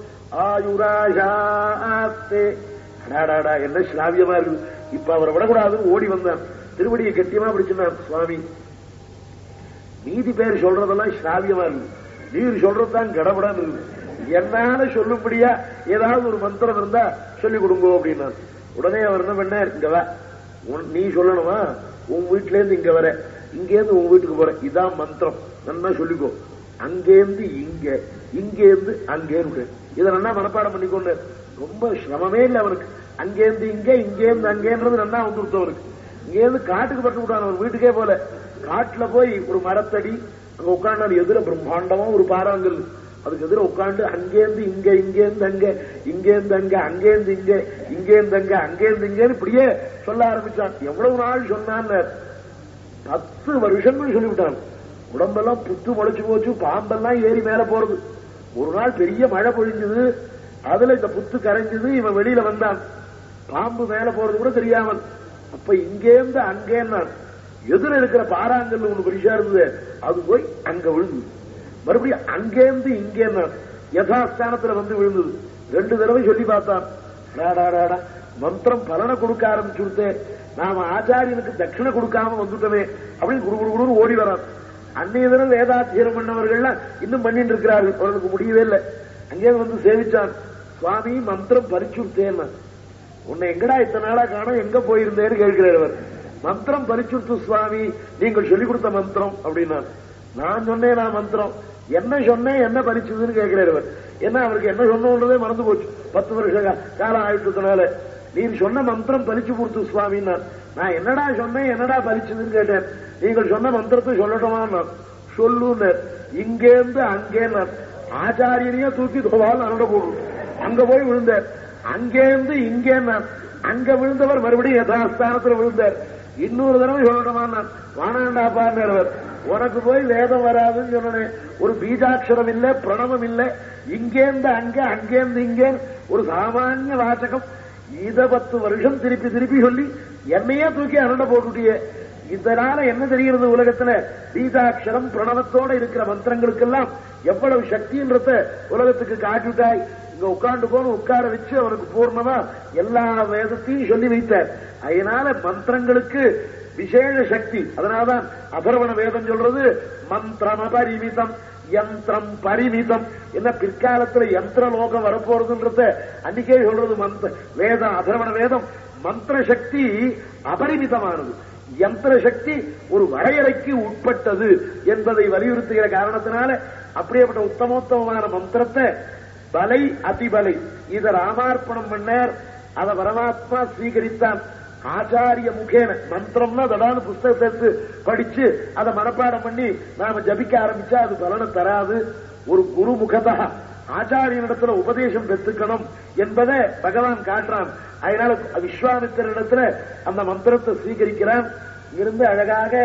ஆயுராஷாஸ்தே அடாடாடா என்ன ஸ்லாவியமா இருக்குது இப்ப அவரை விடக்கூடாதுன்னு ஓடி வந்தான் திருவடியை கட்டியமா பிடிச்சிருந்தான் சுவாமி மீதி பேர் சொல்றதெல்லாம் ஸ்ராவியமா இருக்கு நீர் சொல்றதுதான் கடபடான்னு இருக்கு என்னால சொல்லும்படியா ஏதாவது ஒரு மந்திரம் இருந்தா சொல்லிக் கொடுங்க அப்படின்னா உடனே அவர் என்ன பண்ணார் இங்க வா உன்- நீ சொல்லணுமா உன் வீட்டுல இருந்து இங்க வர இங்க இருந்து உன் வீட்டுக்கு போற இதான் மந்திரம் நல்லா சொல்லிக்கோ அங்கேருந்து இங்க இங்கேருந்து அங்கேருந்து இதை நல்லா மனப்பாடம் பண்ணிக்கொண்டு ரொம்ப சிரமமே இல்லை அவருக்கு அங்கேருந்து இங்க இங்கேருந்து அங்கேன்றது நல்லா வந்துருத்து அவருக்கு இங்கேருந்து காட்டுக்கு பட்டு விட்டான் அவர் வீட்டுக்கே போல காட்டுல போய் ஒரு மரத்தடி அங்க உட்கார்ந்து எதிர பிரம்மாண்டமா ஒரு பாறாங்கல் அதுக்கு எதிர உட்காந்து அங்கேருந்து இங்க இங்கேருந்து அங்க இங்கேருந்து அங்க அங்கேருந்து இங்க இங்கேருந்து அங்க அங்கேருந்து இங்கன்னு இப்படியே சொல்ல ஆரம்பிச்சான் எவ்வளவு நாள் சொன்னான்னு பத்து வருஷங்கள் சொல்லிவிட்டான் உடம்பெல்லாம் புத்து முளைச்சு போச்சு பாம்பெல்லாம் ஏறி மேல போறது ஒரு நாள் பெரிய மழை பொழிஞ்சது அதுல இந்த புத்து கரைஞ்சது இவன் வெளியில வந்தான் பாம்பு மேல போறது கூட தெரியாமல் அப்ப இங்கேருந்து அங்கேன்னான் எதிர இருக்கிற பாறாங்கல் ஒண்ணு பெருசா இருந்தது அது போய் அங்க விழுந்தது மறுபடியும் அங்கேருந்து இங்கேன்னான் யதாஸ்தானத்துல வந்து விழுந்தது ரெண்டு தடவை சொல்லி பார்த்தான் டாடா, டாடா, மந்திரம் பலனை கொடுக்க ஆரம்பிச்சுடுத்தே நாம ஆச்சாரியனுக்கு தட்சிணை கொடுக்காம வந்துட்டோமே அப்படின்னு குடு குடு குடுன்னு ஓடி வரான் அன்னைய தினம் வேதாத்தியனம் பண்ணவர்கள்லாம் இன்னும் பண்ணிட்டு இருக்கிறார்கள் அவர்களுக்கு முடியவே இல்லை அங்கே வந்து சேவிச்சான் சுவாமி மந்திரம் பறிச்சுட்டேன் உன்னை எங்கடா இத்தனை நாளா காணோம் எங்க போயிருந்தேன்னு கேட்கிறார் அவர் மந்திரம் பறிச்சுட்டு சுவாமி நீங்கள் சொல்லிக் கொடுத்த மந்திரம் அப்படின்னா நான் சொன்னேன் நான் மந்திரம் என்ன சொன்னேன் என்ன பறிச்சதுன்னு கேட்கிறார் அவர் என்ன அவருக்கு என்ன சொன்னோன்றதே மறந்து போச்சு பத்து வருஷ கா- காலம் ஆயிட்டதுனால நீர் சொன்ன மந்திரம் பறிச்சு கொடுத்து சுவாமின்னா நான் என்னடா சொன்னேன் என்னடா பறிச்சதுன்னு கேட்டேன் நீங்கள் சொன்ன மந்திரத்தை சொல்லட்டுமா சொல்லுன்னு இங்கேருந்து அங்கே ஆச்சாரியனையே தூக்கி தோவால் அருட போடுறோம் அங்க போய் விழுந்தார் அங்கேருந்து இங்கே அங்க விழுந்தவர் மறுபடியும் யதாஸ்தானத்துல விழுந்தார் இன்னொரு தடவை சொல்லணுமா வானாண்டாப்பார் அவர் உனக்கு போய் வேதம் வராதுன்னு சொன்னேன் ஒரு பீஜாட்சரம் இல்ல பிரணவம் இல்ல இங்கேருந்து அங்க அங்கேருந்து இங்கே ஒரு சாமானிய வாசகம் இத பத்து வருஷம் திருப்பி திருப்பி சொல்லி என்னையே தூக்கி அரண்ட போட்டுட்டியே இதனால என்ன தெரிகிறது உலகத்துல பீஜாட்சரம் பிரணவத்தோட இருக்கிற மந்திரங்களுக்கெல்லாம் எவ்வளவு சக்தின்றத உலகத்துக்கு காட்டிவிட்டாய் இங்க உட்கார்ந்து போன உட்கார வச்சு அவருக்கு பூர்ணமா எல்லா வேதத்தையும் சொல்லி வைத்தார் அதனால மந்திரங்களுக்கு விசேஷ சக்தி அதனாலதான் அதர்வண வேதம் சொல்றது மந்திரம் அபரிமிதம் யந்திரம் பரிமிதம் என்ன பிற்காலத்துல யந்திர லோகம் வரப்போறதுன்றத அன்னைக்கே சொல்றது மந்திர வேதம் அதர்வண வேதம் மந்திர சக்தி அபரிமிதமானது யந்திர சக்தி ஒரு வரையறைக்கு உட்பட்டது என்பதை வலியுறுத்துகிற காரணத்தினால அப்படியேப்பட்ட உத்தமோத்தமமான மந்திரத்தை பலை அதிபலை இத ராமார்ப்பணம் பண்ணார் அத பரமாத்மா ஸ்வீகரித்தான் ஆச்சாரிய முகேன மந்திரம்னா தடான புஸ்தகத்தை எடுத்து படிச்சு அதை மனப்பாடம் பண்ணி நாம ஜபிக்க ஆரம்பிச்சா அது பலனை தராது ஒரு குரு முகதா ஆச்சாரியனிடத்துல உபதேசம் பெற்றுக்கணும் என்பதை பகவான் காட்டுறான் அதனால விஸ்வாமித்திரிடத்துல அந்த மந்திரத்தை ஸ்வீகரிக்கிறான் இங்கிருந்து அழகாக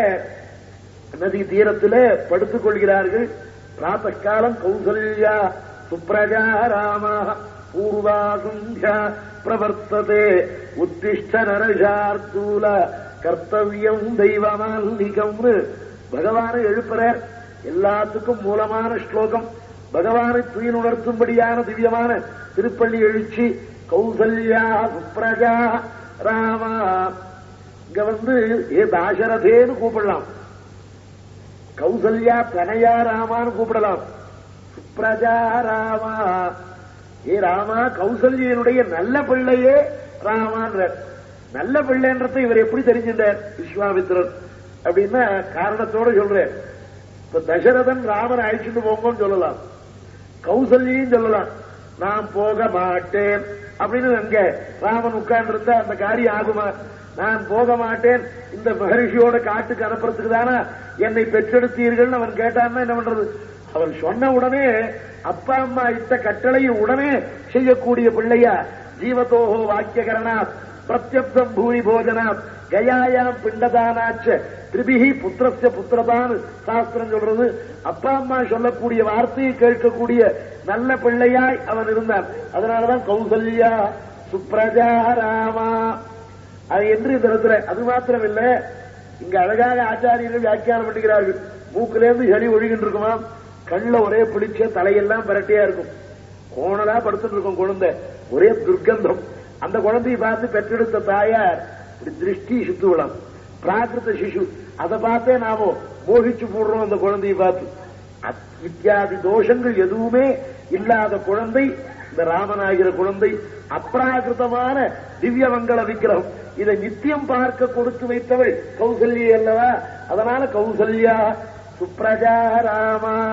நதி தீரத்திலே படுத்துக் கொள்கிறார்கள் பிராத்த காலம் கௌசல்யா சுப்ரஜா ராமா பூர்வா சந்தியா பிரவர்த்ததே உத்திஷ்ட நரசார்த்தூல கர்த்தவியம் தெய்வமால்லிகம்னு பகவானை எழுப்புறார் எல்லாத்துக்கும் மூலமான ஸ்லோகம் பகவானை துயினுணர்த்தும்படியான திவ்யமான திருப்பள்ளி எழுச்சி கௌசல்யா சுப்ரஜா ராமா இங்க வந்து ஏ தாசரதேன்னு கூப்பிடலாம் கௌசல்யா தனயா ராமான்னு கூப்பிடலாம் சுப்ரஜா ராமா ஏ ராமா கௌசல்யனுடைய நல்ல பிள்ளையே ராமான்ற நல்ல பிள்ளைன்றதை இவர் எப்படி தெரிஞ்சின்றார் விஸ்வாமித்திரன் அப்படின்னா காரணத்தோட சொல்றேன் இப்ப தசரதன் ராமன் அழைச்சிட்டு போங்கன்னு சொல்லலாம் கௌசல்யும் சொல்லலாம் நான் போக மாட்டேன் அப்படின்னு அங்க ராமன் உட்கார்ந்து இருந்தா அந்த காரியம் ஆகுமா நான் போக மாட்டேன் இந்த மகரிஷியோட காட்டுக்கு அனுப்புறதுக்கு தானே என்னை பெற்றெடுத்தீர்கள் அவன் கேட்டான்னா என்ன பண்றது அவன் சொன்ன உடனே அப்பா அம்மா இட்ட கட்டளையை உடனே செய்யக்கூடிய பிள்ளையா ஜீவதோஹோ வாக்கியகரணா பிரத்யப்தம் பூரி போஜனாத் கயாயாம் பிண்டதானாச்ச திரிபிகி புத்திரஸ்ய புத்திரதான் சாஸ்திரம் சொல்றது அப்பா அம்மா சொல்லக்கூடிய வார்த்தையை கேட்கக்கூடிய நல்ல பிள்ளையாய் அவன் இருந்தான் அதனாலதான் கௌசல்யா சுப்ரஜா ராமா அது என்று இந்த இடத்துல அது மாத்திரம் இல்ல இங்க அழகாக ஆச்சாரியர்கள் வியாக்கியானம் பண்ணுகிறார்கள் மூக்கிலேருந்து சளி ஒழுகிட்டு இருக்குமா கண்ணுல ஒரே பிடிச்ச தலையெல்லாம் பரட்டியா இருக்கும் கோணலா படுத்துட்டு இருக்கும் குழந்தை ஒரே துர்க்கந்தம் அந்த குழந்தையை பார்த்து பெற்றெடுத்த தாயார் இப்படி திருஷ்டி சுத்துவிடம் பிராகிருத சிசு அதை பார்த்தே நாம மோகிச்சு போடுறோம் அந்த குழந்தையை பார்த்து அத்- இத்தியாதி தோஷங்கள் எதுவுமே இல்லாத குழந்தை இந்த ராமனாகிற குழந்தை அப்ராகிருதமான திவ்ய மங்கள விக்கிரகம் இதை நித்தியம் பார்க்க கொடுத்து வைத்தவள் கௌசல்யா அல்லவா அதனால கௌசல்யா சுப்ரஜா ராமா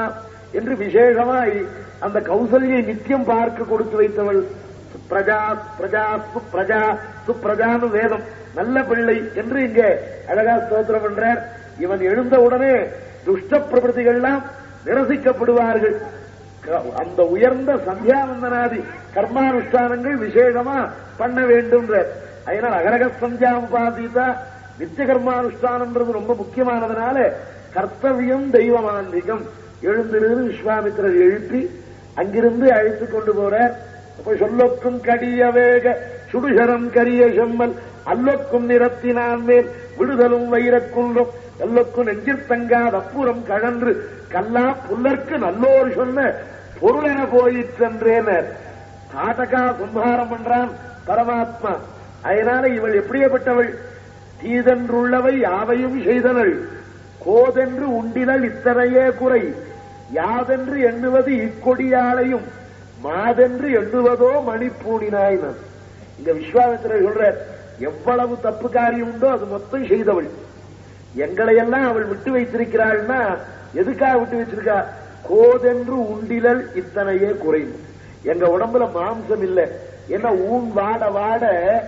என்று விசேஷமாய் அந்த கௌசல்யை நித்தியம் பார்க்க கொடுத்து வைத்தவள் பிரஜா பிரஜா சுப்ரஜா சுப்ரஜான்னு வேதம் நல்ல பிள்ளை என்று இங்க அழகா ஸ்தோத்திரம் பண்றார் இவன் எழுந்த உடனே துஷ்ட பிரபதிகள்லாம் நிரசிக்கப்படுவார்கள் க- அந்த உயர்ந்த சந்தியாவந்தனாதி கர்மானுஷ்டானங்கள் விசேஷமா பண்ண வேண்டும் அதனால அகரக சந்தியா உபாதிதா நித்திய கர்மானுஷ்டானம்ன்றது ரொம்ப முக்கியமானதுனால கர்த்தவியம் தெய்வமாந்திகம் எழுந்திருந்து விஸ்வாமித்திரர் எழுப்பி அங்கிருந்து அழைத்துக் கொண்டு போறார் அப்ப சொல்லொக்கும் கடிய வேக சுடுசரம் கரிய செம்மல் அல்லொக்கும் நிறத்தினான் மேல் விடுதலும் வைரக்குன்றும் எல்லொக்கும் நெஞ்சில் தங்காத அப்புறம் கழன்று கல்லா புல்லர்க்கு நல்லோர் சொன்ன பொருள் என போயிற்றென்றேனர் காட்டகா சம்ஹாரம் பண்றான் பரமாத்மா அதனால இவள் எப்படியப்பட்டவள் தீதென்றுள்ளவை யாவையும் செய்தனள் கோதென்று உண்டினள் இத்தனையே குறை யாதென்று எண்ணுவது இக்கொடியாளையும் மாதென்று எண்ணுவதோ மணிப்பூணினாய் நான் இங்க விஸ்வாமித்திரர் சொல்றார் எவ்வளவு தப்பு காரியம் உண்டோ அது மொத்தம் செய்தவள் எங்களை எல்லாம் அவள் விட்டு வைத்திருக்கிறாள்னா எதுக்காக விட்டு வச்சிருக்கா கோதென்று உண்டிலல் இத்தனையே குறையும் எங்க உடம்புல மாம்சம் இல்ல ஏன்னா ஊன் வாட வாட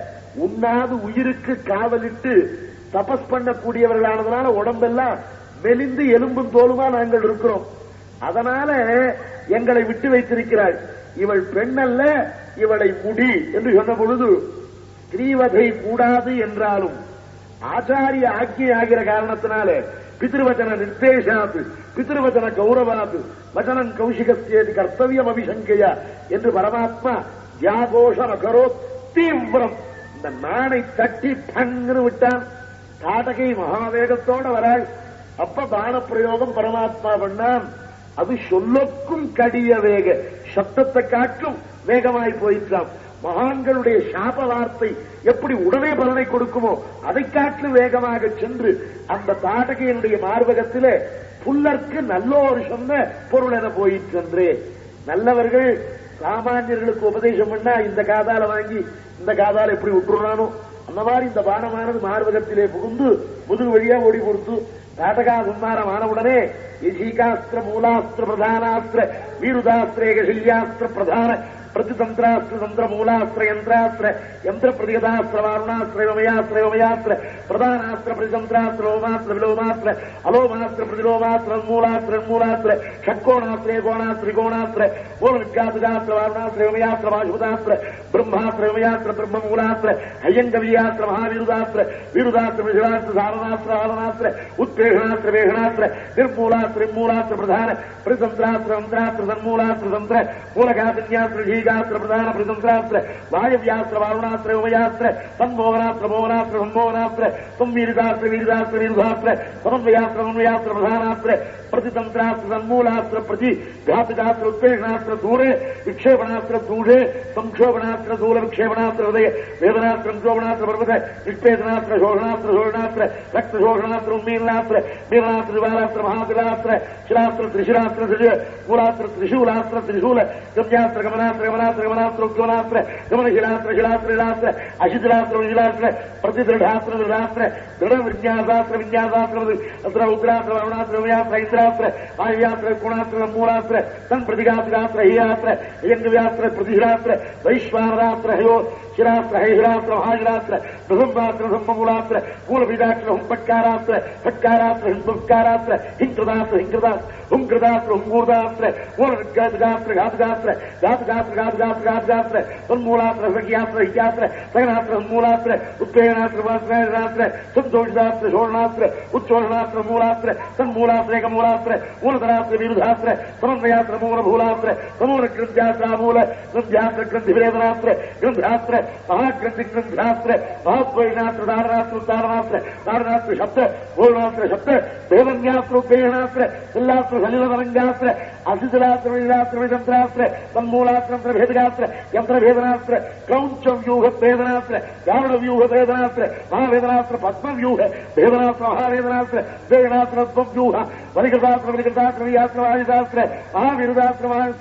உண்ணாது உயிருக்கு காவலிட்டு தபஸ் பண்ணக்கூடியவர்களானதுனால உடம்பெல்லாம் மெலிந்து எலும்பும் தோலுமா நாங்கள் இருக்கிறோம் அதனால எங்களை விட்டு வைத்திருக்கிறாள் இவள் பெண்ணல்ல இவளை முடி என்று சொன்ன பொழுது ஸ்ரீவதை கூடாது என்றாலும் ஆச்சாரிய ஆக்கிய ஆகிற காரணத்தினால பிதிருவச்சன நிர்தேசாத் பிதிருவச்சன கௌரவாத் வச்சனம் கௌஷிகஸ்யேதி கர்த்தவியம் அபிசங்கையா என்று பரமாத்மா தியாகோஷம் அகரோ தீவிரம் இந்த நாணை தட்டி பங்குன்னு விட்டான் தாடகை மகாவேகத்தோட வராள் அப்ப பான பிரயோகம் பரமாத்மா பண்ணான் அது சொல்லொக்கும் கடிய வேக சப்தத்தை காட்டும் வேகமாய் போயிட்டான் மகான்களுடைய சாப வார்த்தை எப்படி உடனே பலனை கொடுக்குமோ அதை காட்டிலும் வேகமாக சென்று அந்த தாடகையினுடைய மார்பகத்திலே புல்லர்க்கு நல்லோர் சொன்ன பொருள் என போயிற்றென்றே நல்லவர்கள் சாமானியர்களுக்கு உபதேசம் பண்ணா இந்த காதால வாங்கி இந்த காதால எப்படி விட்டுறானோ அந்த மாதிரி இந்த பானமானது மார்பகத்திலே புகுந்து முதுகு வழியா ஓடி கொடுத்து தாட்டகா சம்மாரம் ஆனவுடனே யசீகாஸ்திர மூலாஸ்திர பிரதானாஸ்திர வீருதாஸ்திர ஏகசல்யாஸ்திர பிரதான பிரதிதந்திராஸ்திர தந்திர மூலாஸ்திர யந்திராஸ்திர யந்திர பிரதிகதாஸ்திர வாருணாஸ்திர யோமயாஸ்திர யோமயாஸ்திர பிரதானாஸ்திர பிரதிதந்திராஸ்திர ஓமாஸ்திர விலோமாஸ்திர அலோமாஸ்திர பிரதிலோமாஸ்திர மூலாஸ்திர மூலாஸ்திர ஷட்கோணாஸ்திர கோணாஸ்திர கோணாஸ்திர மூல வித்யாசுகாஸ்திர வாருணாஸ்திர யோமயாஸ்திர வாசுபதாஸ்திர பிரம்மாஸ்திர யோமயாஸ்திர பிரம்ம மூலாஸ்திர ஐயங்கவியாஸ்திர மகாவிருதாஸ்திர வீருதாஸ்திர விஜயாஸ்திர சாரணாஸ்திர ஆலனாஸ்திர உத்வேஷணாஸ்திர வேஷணாஸ்திர நிர்மூலாஸ்திர மூலாஸ்திர பிரதான பிரதிதந்திராஸ்திர தந்திராஸ்திர தன்மூலாஸ்திர தந்திர மூலகாசின்யாஸ்திர ஜீகாஸ்திர பிரதான பிரதிதந்திராஸ்திர வாயவியாஸ்திர வாருணாஸ்திர உபயாஸ்திர சன்மோகனாஸ்திர மோகனாஸ்திர சன்மோகனாஸ்திர சம்வீரிதாஸ்திர வீரிதாஸ்திர வீருதாஸ்திர சமன்வயாஸ்திர சமன்வயாஸ்திர பிரதானாஸ்திர பிரதிதந்திராஸ்திர சன்மூலாஸ்திர பிரதி घातगास्त्र उत्पेषणास्त्र दूरे विक्षेपणास्त्र दूरे संक्षोभणास्त्र दूर विक्षेपणास्त्र हृदय वेदनास्त्र क्षोभणास्त्र पर्वत निष्पेदनास्त्र शोषणास्त्र शोषणास्त्र रक्त शोषणास्त्र उन्मीलनास्त्र मीलनास्त्र दिवालास्त्र महातिलास्त्र शिलास्त्र त्रिशिलास्त्र त्रिशूल मूलास्त्र त्रिशूलास्त्र त्रिशूल गम्यास्त्र गमनास्त्र गमनास्त्र गमनास्त्र उद्गमनास्त्र गमनशिलास्त्र शिलास्त्र शिलास्त्र अशिथिलास्त्र विशिलास्त्र प्रतिदृढास्त्र दृढास्त्र दृढ विन्यासास्त्र विन्यासास्त्र अत्र उग्रास्त्र वरुणास्त्र वयास्त्र इंद्रास्त्र वायुयास्त्र गुणास्त्र मूलास्त्र तन प्रतिघातगास्त्र हीरास्त्र यज्ञव्यास्त्र प्रतिशिलास्त्र वैश्वानरास्त्र हयो शिरास्त्र हैशिरास्त्र महाशिरास्त्र प्रसम्बास्त्र सम्मूलास्त्र मूलबीजास्त्र हुंपट्कारास्त्र फट्कारास्त्र हिंपत्कारास्त्र हिंकृदास्त्र हिंकृदास्त्र हुंकृदास्त्र हुंगूर्दास्त्र मूलगास्त्र घातगास्त्र घातगास्त्र घातगास्त्र घातगास्त्र तन्मूलास्त्र सखियास्त्र हिक्यास्त्र सगनास्त्र मूलास्त्र उत्पेयनास्त्र वास्त्र संतोषदास्त्र शोषणास्त्र उच्चोषणास्त्र मूलास्त्र तन्मूलास्त्र एकमूलास्त्र मूलधरास्त्र विरुधास्त्र समन्वयास्त्र मूलभूलास्त्र समूल ग्रंथ्यास्त्र मूल ग्रंथ्यास्त्र ग्रंथिवेदनास्त्र ग्रंथास्त्र महाग्रंथि ग्रंथास्त्र महात्वैनास्त्र धारणास्त्र तारणास्त्र तारणास्त्र शब्द பூர்ணாஸ்திர சப்த தேவன்யாஸ்திர உபேயனாஸ்திர எல்லாஸ்திர சலிலதரங்காஸ்திர அசிதிலாஸ்திர விஜயாஸ்திர விதந்திராஸ்திர தன்மூலாஸ்திர பேதகாஸ்திர யந்திர வேதனாஸ்திர கிரௌஞ்சம் வியூக வேதனாஸ்திர யாவட வியூக வேதனாஸ்திர மகாவேதனாஸ்திர பத்ம வியூக வேதனாஸ்திர மகாவேதனாஸ்திர வேதனாஸ்திர வியூக வலிகிருதாஸ்திர வலிகிருதாஸ்திர வியாஸ்திர வாயுதாஸ்திர மகாவிருதாஸ்திர மகாஸ்திர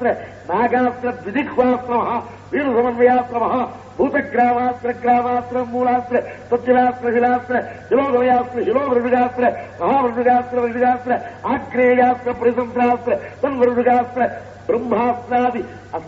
நாகாஸ்திர விதிக்வாஸ்திரமா வீர சமன்வயாஸ்திரமா பூதகிராமாஸ்திர கிராமாஸ்திர மூலாஸ்திர பத்திராஸ்திர சிலாஸ்திர சிலோகமயாஸ்திர சிலோகிருகாஸ்திர மகாவிருகாஸ்திர விருகாஸ்திர ஆக்ரேயாஸ்திர பரிசந்திராஸ்திர தன் விருகாஸ்திர பிரம்மாஸ்திராதி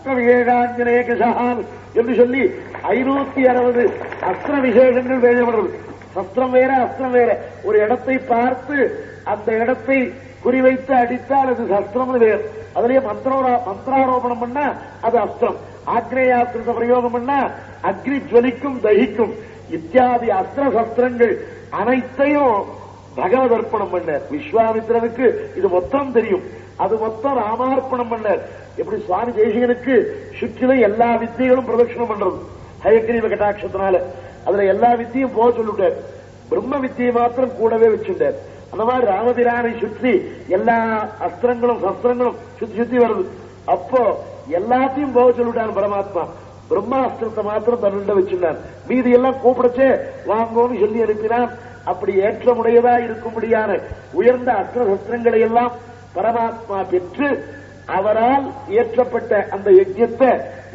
அஸ்திரவிசேகாஞ்சனேகசான் என்று சொல்லி ஐநூத்தி அறுபது அஸ்திர விசேஷங்கள் வேதப்படுறது சஸ்திரம் வேற அஸ்திரம் வேற ஒரு இடத்தை பார்த்து அந்த இடத்தை குறிவைத்து அடித்தால் அது சஸ்திரம்னு வேறு அதுலயே மந்திரோரா மந்திராரோபணம் பண்ணா அது அஸ்திரம் ஆக்னேயாஸ்திரத்தை பிரயோகம் பண்ணா அக்னி ஜுவலிக்கும் தகிக்கும் இத்தியாதி அஸ்திர சஸ்திரங்கள் அனைத்தையும் பகவத் அர்ப்பணம் பண்ணார் விஸ்வாமித்திரனுக்கு இது மொத்தம் தெரியும் அது மொத்தம் ராமார்ப்பணம் பண்ணார் எப்படி சுவாமி தேசிகனுக்கு சுற்றில எல்லா வித்தியைகளும் பிரதட்சணம் பண்றது ஹயக்ரீவ கட்டாட்சத்தினால அதுல எல்லா வித்தியும் போக சொல்லிட்டார் பிரம்ம வித்தியை மாத்திரம் கூடவே வச்சுட்டார் அந்த மாதிரி ராமபிரானை சுற்றி எல்லா அஸ்திரங்களும் சஸ்திரங்களும் சுத்தி சுத்தி வருது அப்போ எல்லாத்தையும் போக சொல்லிட்டான் பரமாத்மா பிரம்மாஸ்திரத்தை மாத்திரம் தன்னிட வச்சுட்டான் மீதி எல்லாம் கூப்பிடச்சே வாங்கோன்னு சொல்லி அனுப்பினான் அப்படி ஏற்றமுடையதா இருக்கும்படியான உயர்ந்த அஸ்திர சஸ்திரங்களை எல்லாம் பரமாத்மா பெற்று அவரால் இயற்றப்பட்ட அந்த யஜ்யத்தை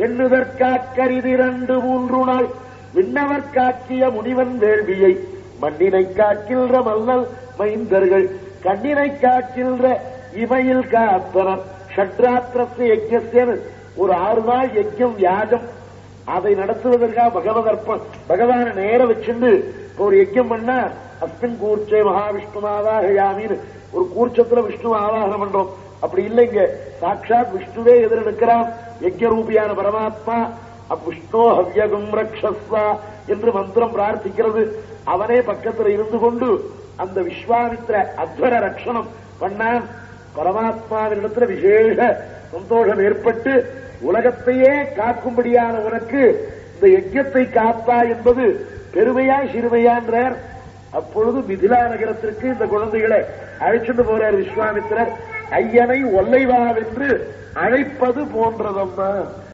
எண்ணுதற்காக்கரிதிரண்டு மூன்று நாள் விண்ணவர் காக்கிய முனிவன் வேள்வியை மண்ணினை காக்கின்ற மல்லல் மைந்தர்கள் கண்ணினை காக்கின்ற இமையில் காத்தனர் ஷட்ராத்திரத்து யஜ்யத்தேன்னு ஒரு ஆறு நாள் யஜ்யம் யாகம் அதை நடத்துவதற்காக பகவதர்ப்பம் பகவான நேர வச்சுண்டு இப்ப ஒரு யஜ்யம் பண்ணா அஸ்மின் கூர்ச்சை மகாவிஷ்ணுமாவாக யாமின்னு ஒரு கூர்ச்சத்துல விஷ்ணு ஆவாகனம் பண்றோம் அப்படி இல்லைங்க சாட்சாத் விஷ்ணுவே எதிர நிற்கிறான் யஜ்ய ரூபியான பரமாத்மா அவ்விஷ்ணோ ஹவ்யகம் ரக்ஷஸ்வா என்று மந்திரம் பிரார்த்திக்கிறது அவனே பக்கத்துல இருந்து கொண்டு அந்த விஸ்வாமித்திர அத்வர ரட்சணம் பண்ணான் பரமாத்மாவினிடத்துல விசேஷ சந்தோஷம் ஏற்பட்டு உலகத்தையே காக்கும்படியான உனக்கு இந்த யஜ்யத்தை காத்தா என்பது பெருமையா சிறுமையான்றார் அப்பொழுது மிதிலா நகரத்திற்கு இந்த குழந்தைகளை அழைச்சிட்டு போறார் விஸ்வாமித்திரர் ஐயனை ஒல்லைவாவென்று அழைப்பது போன்றதம்மா